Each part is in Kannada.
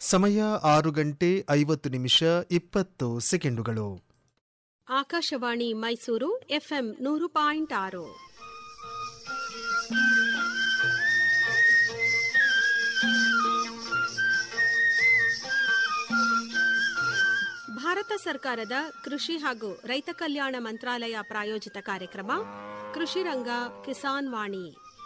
ಸಮಯ ಆರು ಗಂಟೆ ಐವತ್ತು ನಿಮಿಷ ಇಪ್ಪತ್ತು ಸೆಕೆಂಡುಗಳು ಆಕಾಶವಾಣಿ ಮೈಸೂರು ಎಫ್ಎಂ ನೂರು ಪಾಯಿಂಟ್ ಆರು ಭಾರತ ಸರ್ಕಾರದ ಕೃಷಿ ಹಾಗೂ ರೈತ ಕಲ್ಯಾಣ ಮಂತ್ರಾಲಯ ಪ್ರಾಯೋಜಿತ ಕಾರ್ಯಕ್ರಮ ಕೃಷಿ ರಂಗ ಕಿಸಾನ್ ವಾಣಿ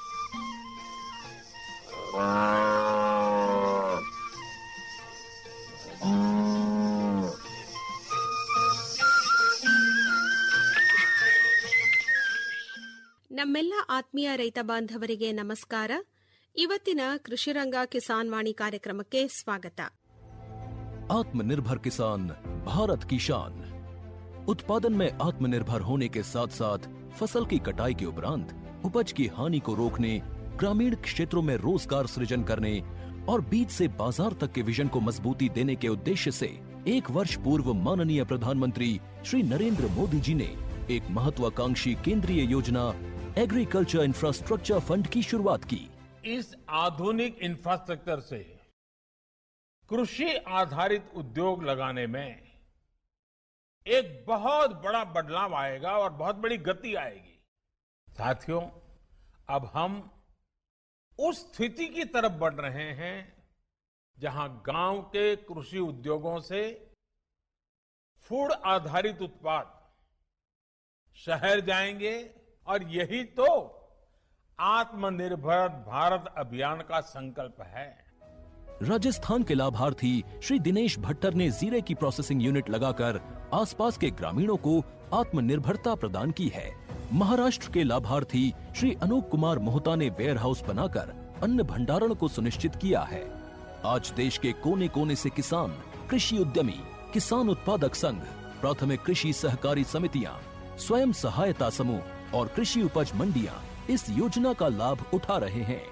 ನಮ್ಮೆಲ್ಲ ಆತ್ಮೀಯ ರೈತ ಬಾಂಧವರಿಗೆ ನಮಸ್ಕಾರ ಇವತ್ತಿನ ಕೃಷಿರಂಗ ಕಿಸಾನ್ ವಾಣಿ ಕಾರ್ಯಕ್ರಮಕ್ಕೆ ಸ್ವಾಗತ आत्मनिर्भर किसान भारत की शान उत्पादन में आत्मनिर्भर होने के साथ साथ फसल की कटाई के उपरांत उपज की हानि को रोकने ग्रामीण क्षेत्रों में रोजगार सृजन करने और बीज से बाजार तक के विजन को मजबूती देने के उद्देश्य से एक वर्ष पूर्व माननीय प्रधानमंत्री श्री नरेंद्र मोदी जी ने एक महत्वाकांक्षी केंद्रीय योजना एग्रीकल्चर इंफ्रास्ट्रक्चर फंड की शुरुआत की इस आधुनिक इंफ्रास्ट्रक्चर से कृषि आधारित उद्योग लगाने में एक बहुत बड़ा बदलाव आएगा और बहुत बड़ी गति आएगी साथियों अब हम उस स्थिति की तरफ बढ़ रहे हैं जहां गांव के कृषि उद्योगों से फूड आधारित उत्पाद शहर जाएंगे और यही तो आत्मनिर्भर भारत अभियान का संकल्प है राजस्थान के लाभार्थी श्री दिनेश भट्टर ने जीरे की प्रोसेसिंग यूनिट लगाकर आसपास के ग्रामीणों को आत्मनिर्भरता प्रदान की है महाराष्ट्र के लाभार्थी श्री अनूप कुमार मोहता ने वेयर हाउस बनाकर अन्न भंडारण को सुनिश्चित किया है आज देश के कोने कोने से किसान कृषि उद्यमी किसान उत्पादक संघ प्राथमिक कृषि सहकारी समितियां स्वयं सहायता समूह और कृषि उपज मंडियां इस योजना का लाभ उठा रहे हैं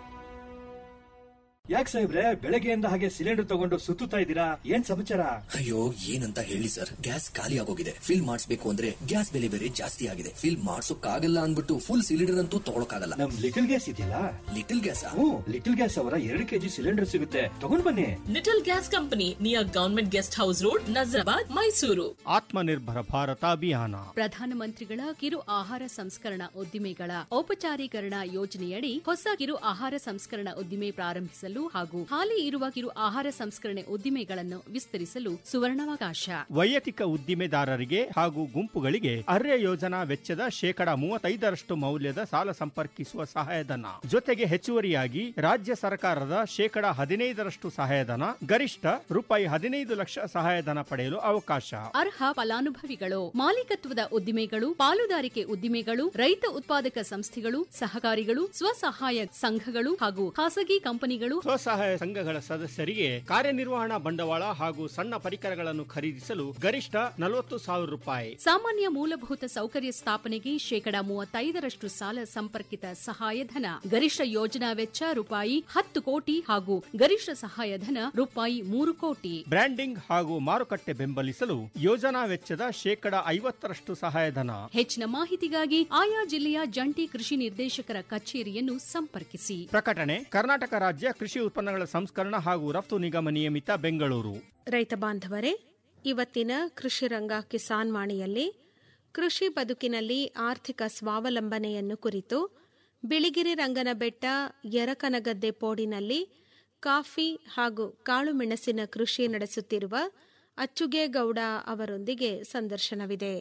ಯಾಕೆ ಸಾಹೇಬ್ರೆ ಬೆಳಗ್ಗೆಯಿಂದ ಹಾಗೆ ಸಿಲಿಂಡರ್ ತಗೊಂಡು ಸುತ್ತುತ್ತಾ ಇದ್ದೀರಾ ಏನ್ ಸಮಾಚಾರ ಅಯ್ಯೋ ಏನಂತ ಹೇಳಿ ಸರ್ ಗ್ಯಾಸ್ ಖಾಲಿ ಆಗೋಗಿದೆ ಫಿಲ್ ಮಾಡಿಸ್ಬೇಕು ಅಂದ್ರೆ ಗ್ಯಾಸ್ ಬೆಲೆ ಬೇರೆ ಜಾಸ್ತಿ ಆಗಿದೆ ಫಿಲ್ ಮಾಡ್ಸೋಕ್ಕಾಗಲ್ಲ ಅನ್ಬಿಟ್ಟು ಫುಲ್ ಸಿಲಿಂಡರ್ ಅಂತೂ ತಗೊಳಕಾಗಲ್ಲ ನಮ್ ಲಿಟಲ್ ಗ್ಯಾಸ್ ಇದೆಯಲ್ಲ little gas hmm little gas ಅವರ ಎರಡು ಕೆಜಿ ಸಿಲಿಂಡರ್ ಸಿಗುತ್ತೆ ತಗೊಂಡ್ ಬನ್ನಿ little gas company near government guest house road Nazarabad Mysuru Atmanirbhar Bharat Abhiyan ಪ್ರಧಾನಮಂತ್ರಿಗಳ ಕಿರು ಆಹಾರ ಸಂಸ್ಕರಣಾ ಉದ್ದಿಮೆಗಳ ಔಪಚಾರೀಕರಣ ಯೋಜನೆಯಡಿ ಹೊಸ ಕಿರು ಆಹಾರ ಸಂಸ್ಕರಣಾ ಉದ್ದಿಮೆ ಪ್ರಾರಂಭಿಸಲು ಹಾಗೂ ಹಾಲಿ ಇರುವ ಕಿರು ಆಹಾರ ಸಂಸ್ಕರಣೆ ಉದ್ದಿಮೆಗಳನ್ನು ವಿಸ್ತರಿಸಲು ಸುವರ್ಣಾವಕಾಶ ವೈಯಕ್ತಿಕ ಉದ್ದಿಮೆದಾರರಿಗೆ ಹಾಗೂ ಗುಂಪುಗಳಿಗೆ ಅರ್ಯ ಯೋಜನಾ ವೆಚ್ಚದ ಶೇಕಡಾ ಮೂವತ್ತೈದರಷ್ಟು ಮೌಲ್ಯದ ಸಾಲ ಸಂಪರ್ಕಿಸುವ ಸಹಾಯಧನ ಜೊತೆಗೆ ಹೆಚ್ಚುವರಿಯಾಗಿ ರಾಜ್ಯ ಸರ್ಕಾರದ ಶೇಕಡಾ ಹದಿನೈದರಷ್ಟು ಸಹಾಯಧನ ಗರಿಷ್ಠ ರೂಪಾಯಿ ಹದಿನೈದು ಲಕ್ಷ ಸಹಾಯಧನ ಪಡೆಯಲು ಅವಕಾಶ ಅರ್ಹ ಫಲಾನುಭವಿಗಳು ಮಾಲೀಕತ್ವದ ಉದ್ದಿಮೆಗಳು ಪಾಲುದಾರಿಕೆ ಉದ್ದಿಮೆಗಳು ರೈತ ಉತ್ಪಾದಕ ಸಂಸ್ಥೆಗಳು ಸಹಕಾರಿಗಳು ಸ್ವಸಹಾಯ ಸಂಘಗಳು ಹಾಗೂ ಖಾಸಗಿ ಕಂಪನಿಗಳು ಸ್ವಸಹಾಯ ಸಂಘಗಳ ಸದಸ್ಯರಿಗೆ ಕಾರ್ಯನಿರ್ವಹಣಾ ಬಂಡವಾಳ ಹಾಗೂ ಸಣ್ಣ ಪರಿಕರಗಳನ್ನು ಖರೀದಿಸಲು ಗರಿಷ್ಠ ನಲವತ್ತು ಸಾವಿರ ರೂಪಾಯಿ ಸಾಮಾನ್ಯ ಮೂಲಭೂತ ಸೌಕರ್ಯ ಸ್ಥಾಪನೆಗೆ ಶೇಕಡಾ ಮೂವತ್ತೈದರಷ್ಟು ಸಾಲ ಸಂಪರ್ಕಿತ ಸಹಾಯಧನ ಗರಿಷ್ಠ ಯೋಜನಾ ವೆಚ್ಚ ರೂಪಾಯಿ ಹತ್ತು ಕೋಟಿ ಹಾಗೂ ಗರಿಷ್ಠ ಸಹಾಯಧನ ರೂಪಾಯಿ ಮೂರು ಕೋಟಿ ಬ್ರ್ಯಾಂಡಿಂಗ್ ಹಾಗೂ ಮಾರುಕಟ್ಟೆ ಬೆಂಬಲಿಸಲು ಯೋಜನಾ ವೆಚ್ಚದ ಶೇಕಡಾ ಐವತ್ತರಷ್ಟು ಸಹಾಯಧನ ಹೆಚ್ಚಿನ ಮಾಹಿತಿಗಾಗಿ ಆಯಾ ಜಿಲ್ಲೆಯ ಜಂಟಿ ಕೃಷಿ ನಿರ್ದೇಶಕರ ಕಚೇರಿಯನ್ನು ಸಂಪರ್ಕಿಸಿ ಪ್ರಕಟಣೆ ಕರ್ನಾಟಕ ರಾಜ್ಯ ಕೃಷಿ ಉತ್ಪನ್ನಗಳ ಸಂಸ್ಕರಣ ಹಾಗೂ ರಫ್ತು ನಿಗಮ ನಿಯಮಿತ ಬೆಂಗಳೂರು ರೈತ ಬಾಂಧವರೇ ಇವತ್ತಿನ ಕೃಷಿ ರಂಗ ಕಿಸಾನ್ ವಾಣಿಯಲ್ಲಿ ಕೃಷಿ ಬದುಕಿನಲ್ಲಿ ಆರ್ಥಿಕ ಸ್ವಾವಲಂಬನೆಯನ್ನು ಕುರಿತು ಬಿಳಿಗಿರಿ ರಂಗನಬೆಟ್ಟ ಯರಕನಗದ್ದೆ ಪೋಡಿನಲ್ಲಿ ಕಾಫಿ ಹಾಗೂ ಕಾಳುಮೆಣಸಿನ ಕೃಷಿ ನಡೆಸುತ್ತಿರುವ ಅಚ್ಚುಗೇಗೌಡ ಅವರೊಂದಿಗೆ ಸಂದರ್ಶನವಿದೆ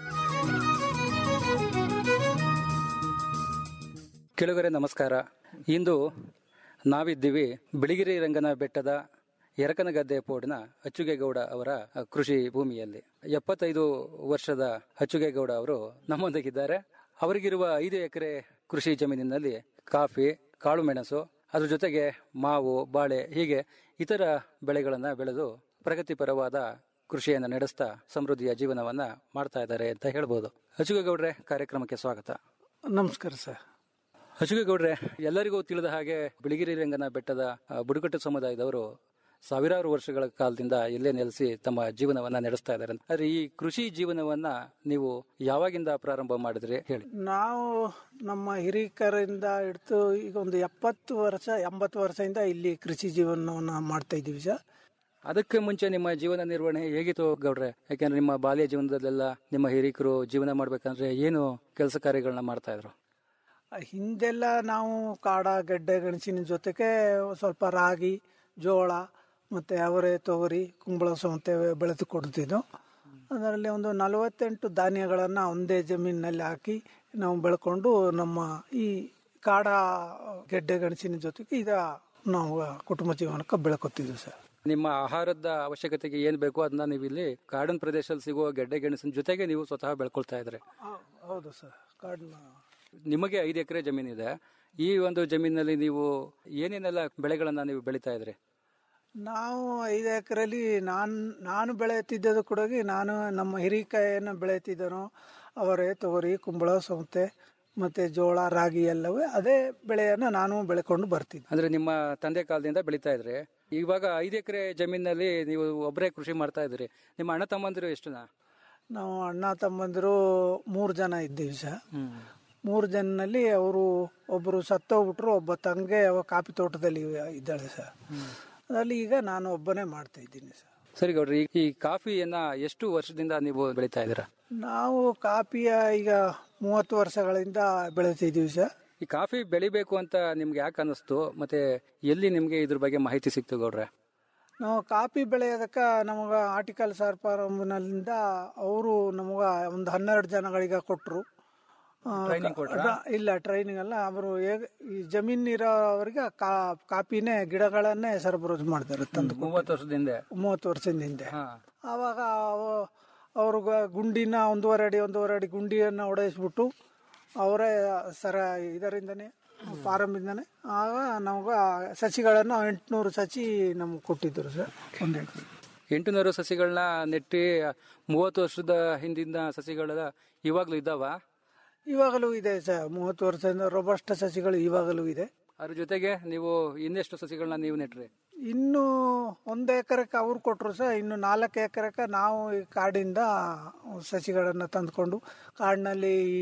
ಕೆಳಗರೆ ನಮಸ್ಕಾರ ಇಂದು ನಾವಿದ್ದೀವಿ ಬಿಳಿಗಿರಿ ರಂಗನ ಬೆಟ್ಟದ ಎರಕನಗದ್ದೆ ಪೋಡಿನ ಅಚ್ಚುಗೇಗೌಡ ಅವರ ಕೃಷಿ ಭೂಮಿಯಲ್ಲಿ ಎಪ್ಪತ್ತೈದು ವರ್ಷದ ಅಚ್ಚುಗೇಗೌಡ ಅವರು ನಮ್ಮೊಂದಿಗಿದ್ದಾರೆ ಅವರಿಗಿರುವ ಐದು ಎಕರೆ ಕೃಷಿ ಜಮೀನಿನಲ್ಲಿ ಕಾಫಿ ಕಾಳುಮೆಣಸು ಅದ್ರ ಜೊತೆಗೆ ಮಾವು ಬಾಳೆ ಹೀಗೆ ಇತರ ಬೆಳೆಗಳನ್ನು ಬೆಳೆದು ಪ್ರಗತಿಪರವಾದ ಕೃಷಿಯನ್ನು ನಡೆಸ್ತಾ ಸಮೃದ್ಧಿಯ ಜೀವನವನ್ನ ಮಾಡ್ತಾ ಇದ್ದಾರೆ ಅಂತ ಹೇಳ್ಬೋದು ಅಚ್ಚುಗೇಗೌಡ್ರೆ ಕಾರ್ಯಕ್ರಮಕ್ಕೆ ಸ್ವಾಗತ ನಮಸ್ಕಾರ ಸರ್ ಅಶೋಕಗೌಡ್ರೆ ಎಲ್ಲರಿಗೂ ತಿಳಿದ ಹಾಗೆ ಬಿಳಿಗಿರಿ ರಂಗನ ಬೆಟ್ಟದ ಆ, ಬುಡಕಟ್ಟು ಸಮುದಾಯದವರು ಸಾವಿರಾರು ವರ್ಷಗಳ ಕಾಲದಿಂದ ಇಲ್ಲೇ ನೆಲೆಸಿ ತಮ್ಮ ಜೀವನವನ್ನ ನಡೆಸ್ತಾ ಇದ್ದಾರೆ ಆದ್ರೆ ಈ ಕೃಷಿ ಜೀವನವನ್ನ ನೀವು ಯಾವಾಗಿಂದ ಪ್ರಾರಂಭ ಮಾಡಿದ್ರಿ ಹೇಳಿ ನಾವು ನಮ್ಮ ಹಿರಿಕರಿಂದ ಹಿಡಿದು ಈಗ ಒಂದು ಎಪ್ಪತ್ತು ವರ್ಷ ಎಂಬತ್ತು ವರ್ಷದಿಂದ ಇಲ್ಲಿ ಕೃಷಿ ಜೀವನವನ್ನು ಮಾಡ್ತಾ ಇದ್ದೀವಿ ಸರ್ ಅದಕ್ಕೆ ಮುಂಚೆ ನಿಮ್ಮ ಜೀವನ ನಿರ್ವಹಣೆ ಹೇಗಿತ್ತು ಗೌಡ್ರೆ ಯಾಕೆಂದ್ರೆ ನಿಮ್ಮ ಬಾಲ್ಯ ಜೀವನದಲ್ಲೆಲ್ಲ ನಿಮ್ಮ ಹಿರಿಕರು ಜೀವನ ಮಾಡ್ಬೇಕಂದ್ರೆ ಏನು ಕೆಲಸ ಕಾರ್ಯಗಳನ್ನ ಮಾಡ್ತಾ ಇದ್ರು ಹಿಂದೆಲ್ಲ ನಾವು ಕಾಡ ಗೆಡ್ಡೆ ಗೆಣಸಿನ ಜೊತೆಗೆ ಸ್ವಲ್ಪ ರಾಗಿ ಜೋಳ ಮತ್ತು ಅವರೆ ತೊಗರಿ ಕುಂಬಳ ಸೌತೆ ಬೆಳೆದು ಕೊಡ್ತಿದ್ದು ಅದರಲ್ಲಿ ಒಂದು ನಲವತ್ತೆಂಟು ಧಾನ್ಯಗಳನ್ನು ಒಂದೇ ಜಮೀನಿನಲ್ಲಿ ಹಾಕಿ ನಾವು ಬೆಳ್ಕೊಂಡು ನಮ್ಮ ಈ ಕಾಡ ಗೆಡ್ಡೆ ಗೆಣಸಿನ ಜೊತೆಗೆ ಇದ ನಾವು ಕುಟುಂಬ ಜೀವನಕ್ಕೆ ಬೆಳ್ಕೊತಿದ್ವಿ ಸರ್ ನಿಮ್ಮ ಆಹಾರದ ಅವಶ್ಯಕತೆಗೆ ಏನ್ ಬೇಕು ಅದನ್ನ ನೀವು ಇಲ್ಲಿ ಕಾಡನ್ ಪ್ರದೇಶದಲ್ಲಿ ಸಿಗುವ ಗೆಡ್ಡೆ ಗೆಣಸಿನ ಜೊತೆಗೆ ನೀವು ಸ್ವತಃ ಬೆಳ್ಕೊಳ್ತಾ ಇದ್ರಿ ಹೌದು ಸರ್ ಕಾಡಿನ ನಿಮಗೆ ಐದು ಎಕರೆ ಜಮೀನಿದೆ ಈ ಒಂದು ಜಮೀನಿನಲ್ಲಿ ನೀವು ಏನೇನೆಲ್ಲ ಬೆಳೆಗಳನ್ನ ನೀವು ಬೆಳಿತಾ ಇದ್ರಿ ನಾವು ಐದು ಎಕರೆಲಿ ನಾನು ನಾನು ಬೆಳೆಯುತ್ತಿದ್ದದು ಕೂಡ ನಾನು ನಮ್ಮ ಹಿರಿಕಾಯನ್ನು ಬೆಳೆಯುತ್ತಿದ್ದನು ಅವರೆ ತೊಗರಿ ಕುಂಬಳ ಸೌತೆ ಮತ್ತು ಜೋಳ ರಾಗಿ ಎಲ್ಲವೂ ಅದೇ ಬೆಳೆಯನ್ನು ನಾನು ಬೆಳ್ಕೊಂಡು ಬರ್ತಿದ್ದೆ ಅಂದ್ರೆ ನಿಮ್ಮ ತಂದೆ ಕಾಲದಿಂದ ಬೆಳಿತಾ ಇದ್ರಿ ಇವಾಗ ಐದು ಎಕರೆ ಜಮೀನಿನಲ್ಲಿ ನೀವು ಒಬ್ಬರೇ ಕೃಷಿ ಮಾಡ್ತಾ ಇದ್ರಿ ನಿಮ್ಮ ಅಣ್ಣ ತಮ್ಮಂದಿರು ಎಷ್ಟುನಾ ನಾವು ಅಣ್ಣ ತಮ್ಮಂದಿರು ಮೂರು ಜನ ಇದ್ದೀವಿ ಸರ್ ಮೂರು ಜನನಲ್ಲಿ ಅವರು ಒಬ್ಬರು ಸತ್ತೋಗ್ಬಿಟ್ರು ಒಬ್ಬ ತಂಗೆ ಅವ ಕಾಫಿ ತೋಟದಲ್ಲಿ ಇದ್ದಾಳೆ ಸರ್ ಅದರಲ್ಲಿ ಈಗ ನಾನು ಒಬ್ಬನೇ ಮಾಡ್ತಾ ಇದ್ದೀನಿ ಸರ್ ಸರಿ ಗೌಡ್ರಿ ಈ- ಈ ಕಾಫಿಯನ್ನ ಎಷ್ಟು ವರ್ಷದಿಂದ ನೀವು ಬೆಳಿತಾ ಇದ್ದೀರಾ ನಾವು ಕಾಫಿಯ ಈಗ ಮೂವತ್ತು ವರ್ಷಗಳಿಂದ ಬೆಳೆತಿದ್ದೀವಿ ಸರ್ ಈ ಕಾಫಿ ಬೆಳಿಬೇಕು ಅಂತ ನಿಮ್ಗೆ ಯಾಕೆ ಅನಿಸ್ತು ಮತ್ತೆ ಎಲ್ಲಿ ನಿಮ್ಗೆ ಇದ್ರ ಬಗ್ಗೆ ಮಾಹಿತಿ ಸಿಕ್ತು ಗೌಡ್ರೆ ನಾವು ಕಾಫಿ ಬೆಳೆಯೋದಕ್ಕೆ ನಮಗೆ ಆರ್ಟಿಕಲ್ ಸರ್ಪಾರಂಭದಿಂದ ಅವರು ನಮಗೆ ಒಂದು ಹನ್ನೆರಡು ಜನಗಳಿಗೆ ಕೊಟ್ಟರು Training ಕೊಟ್ರಾ? ಇಲ್ಲ ಟ್ರೈನಿಂಗ್ ಅಲ್ಲ ಅವರು ಹೇಗೆ ಈ ಜಮೀನ್ ಇರೋವರಿಗೆ ಕಾ- ಕಾಫಿನೇ ಗಿಡಗಳನ್ನೇ ಸರಬರಾಜು ಮಾಡ್ತಾರೆ ತಂದು ಮೂವತ್ತು ವರ್ಷದಿಂದ ಮೂವತ್ತು ವರ್ಷದ ಹಿಂದೆ ಆವಾಗ ಅವ- ಅವರು ಗ- ಗುಂಡಿನ ಒಂದೂವರೆ ಅಡಿ ಒಂದೂವರೆ ಅಡಿ ಗುಂಡಿಯನ್ನು ಹೊಡೆಸ್ಬಿಟ್ಟು ಅವರೇ ಸರ ಇದರಿಂದನೇ ಫಾರಮಿಂದನೇ ಆಗ ನಮ್ಗೆ ಸಸಿಗಳನ್ನು ಎಂಟುನೂರು ಸಸಿ ನಮ್ಗೆ ಕೊಟ್ಟಿದ್ದರು ಸರ್ ಒಂದು ಎಕರೆ ಎಂಟುನೂರು ಸಸಿಗಳನ್ನ ನೆಟ್ಟಿ ಮೂವತ್ತು ವರ್ಷದ ಹಿಂದಿನ ಸಸಿಗಳ ಇವಾಗ್ಲೂ ಇದ್ದಾವ ಇವಾಗಲೂ ಇದೆ ಸರ್ ಮೂವತ್ತು ವರ್ಷದಿಂದ ರೊಬಸ್ಟ್ ಸಸಿಗಳು ಇವಾಗಲೂ ಇದೆ ಅದ್ರ ಜೊತೆಗೆ ನೀವು ಇನ್ನೆಷ್ಟು ಸಸಿಗಳನ್ನ ನೀವು ನೆಟ್ರಿ ಇನ್ನು ಒಂದು ಎಕರೆಕ್ಕೆ ಅವ್ರು ಕೊಟ್ಟರು ಸರ್ ಇನ್ನು ನಾಲ್ಕು ಎಕರೆಕ್ಕೆ ನಾವು ಈ ಕಾಡಿಂದ ಸಸಿಗಳನ್ನು ತಂದುಕೊಂಡು ಕಾಡಿನಲ್ಲಿ ಈ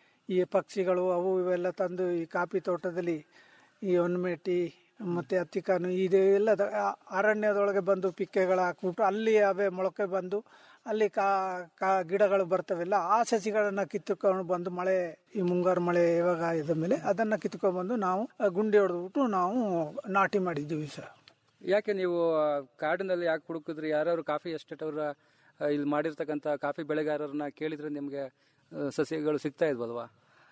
ಈ ಪಕ್ಷಿಗಳು ಅವು ಇವೆಲ್ಲ ತಂದು ಈ ಕಾಫಿ ತೋಟದಲ್ಲಿ ಈ ಒನ್ಮೆಟಿ ಮತ್ತು ಹತ್ತಿಕಾನು ಇದೆಲ್ಲ ದ- ಆ- ಅರಣ್ಯದೊಳಗೆ ಬಂದು ಪಿಕ್ಕೆಗಳು ಹಾಕ್ಬಿಟ್ಟು ಅಲ್ಲಿ ಅವೇ ಮೊಳಕೆ ಬಂದು ಅಲ್ಲಿ ಕಾ ಕಾ ಗಿಡಗಳು ಬರ್ತವೆಲ್ಲ ಆ ಸಸಿಗಳನ್ನು ಕಿತ್ತುಕೊಂಡು ಬಂದು ಮಳೆ ಈ ಮುಂಗಾರು ಮಳೆ ಯಾವಾಗ ಇದ ಮೇಲೆ ಅದನ್ನು ಕಿತ್ಕೊಂಡು ಬಂದು ನಾವು ಆ ಗುಂಡಿ ಹೊಡೆದ್ಬಿಟ್ಟು ನಾವು ನಾಟಿ ಮಾಡಿದ್ದೀವಿ ಸರ್ ಯಾಕೆ ನೀವು ಆ, ಕಾಡಿನಲ್ಲಿ ಯಾಕೆ ಹುಡುಕಿದ್ರಿ ಯಾರು ಕಾಫಿ ಎಸ್ಟೇಟ್ ಅವರ ಇಲ್ಲಿ ಮಾಡಿರ್ತಕ್ಕಂಥ ಕಾಫಿ ಬೆಳೆಗಾರರನ್ನ ಕೇಳಿದ್ರೆ ನಿಮ್ಗೆ ಆ, ಸಸಿಗಳು ಸಿಗ್ತಾ ಇದ್ವಲ್ವಾ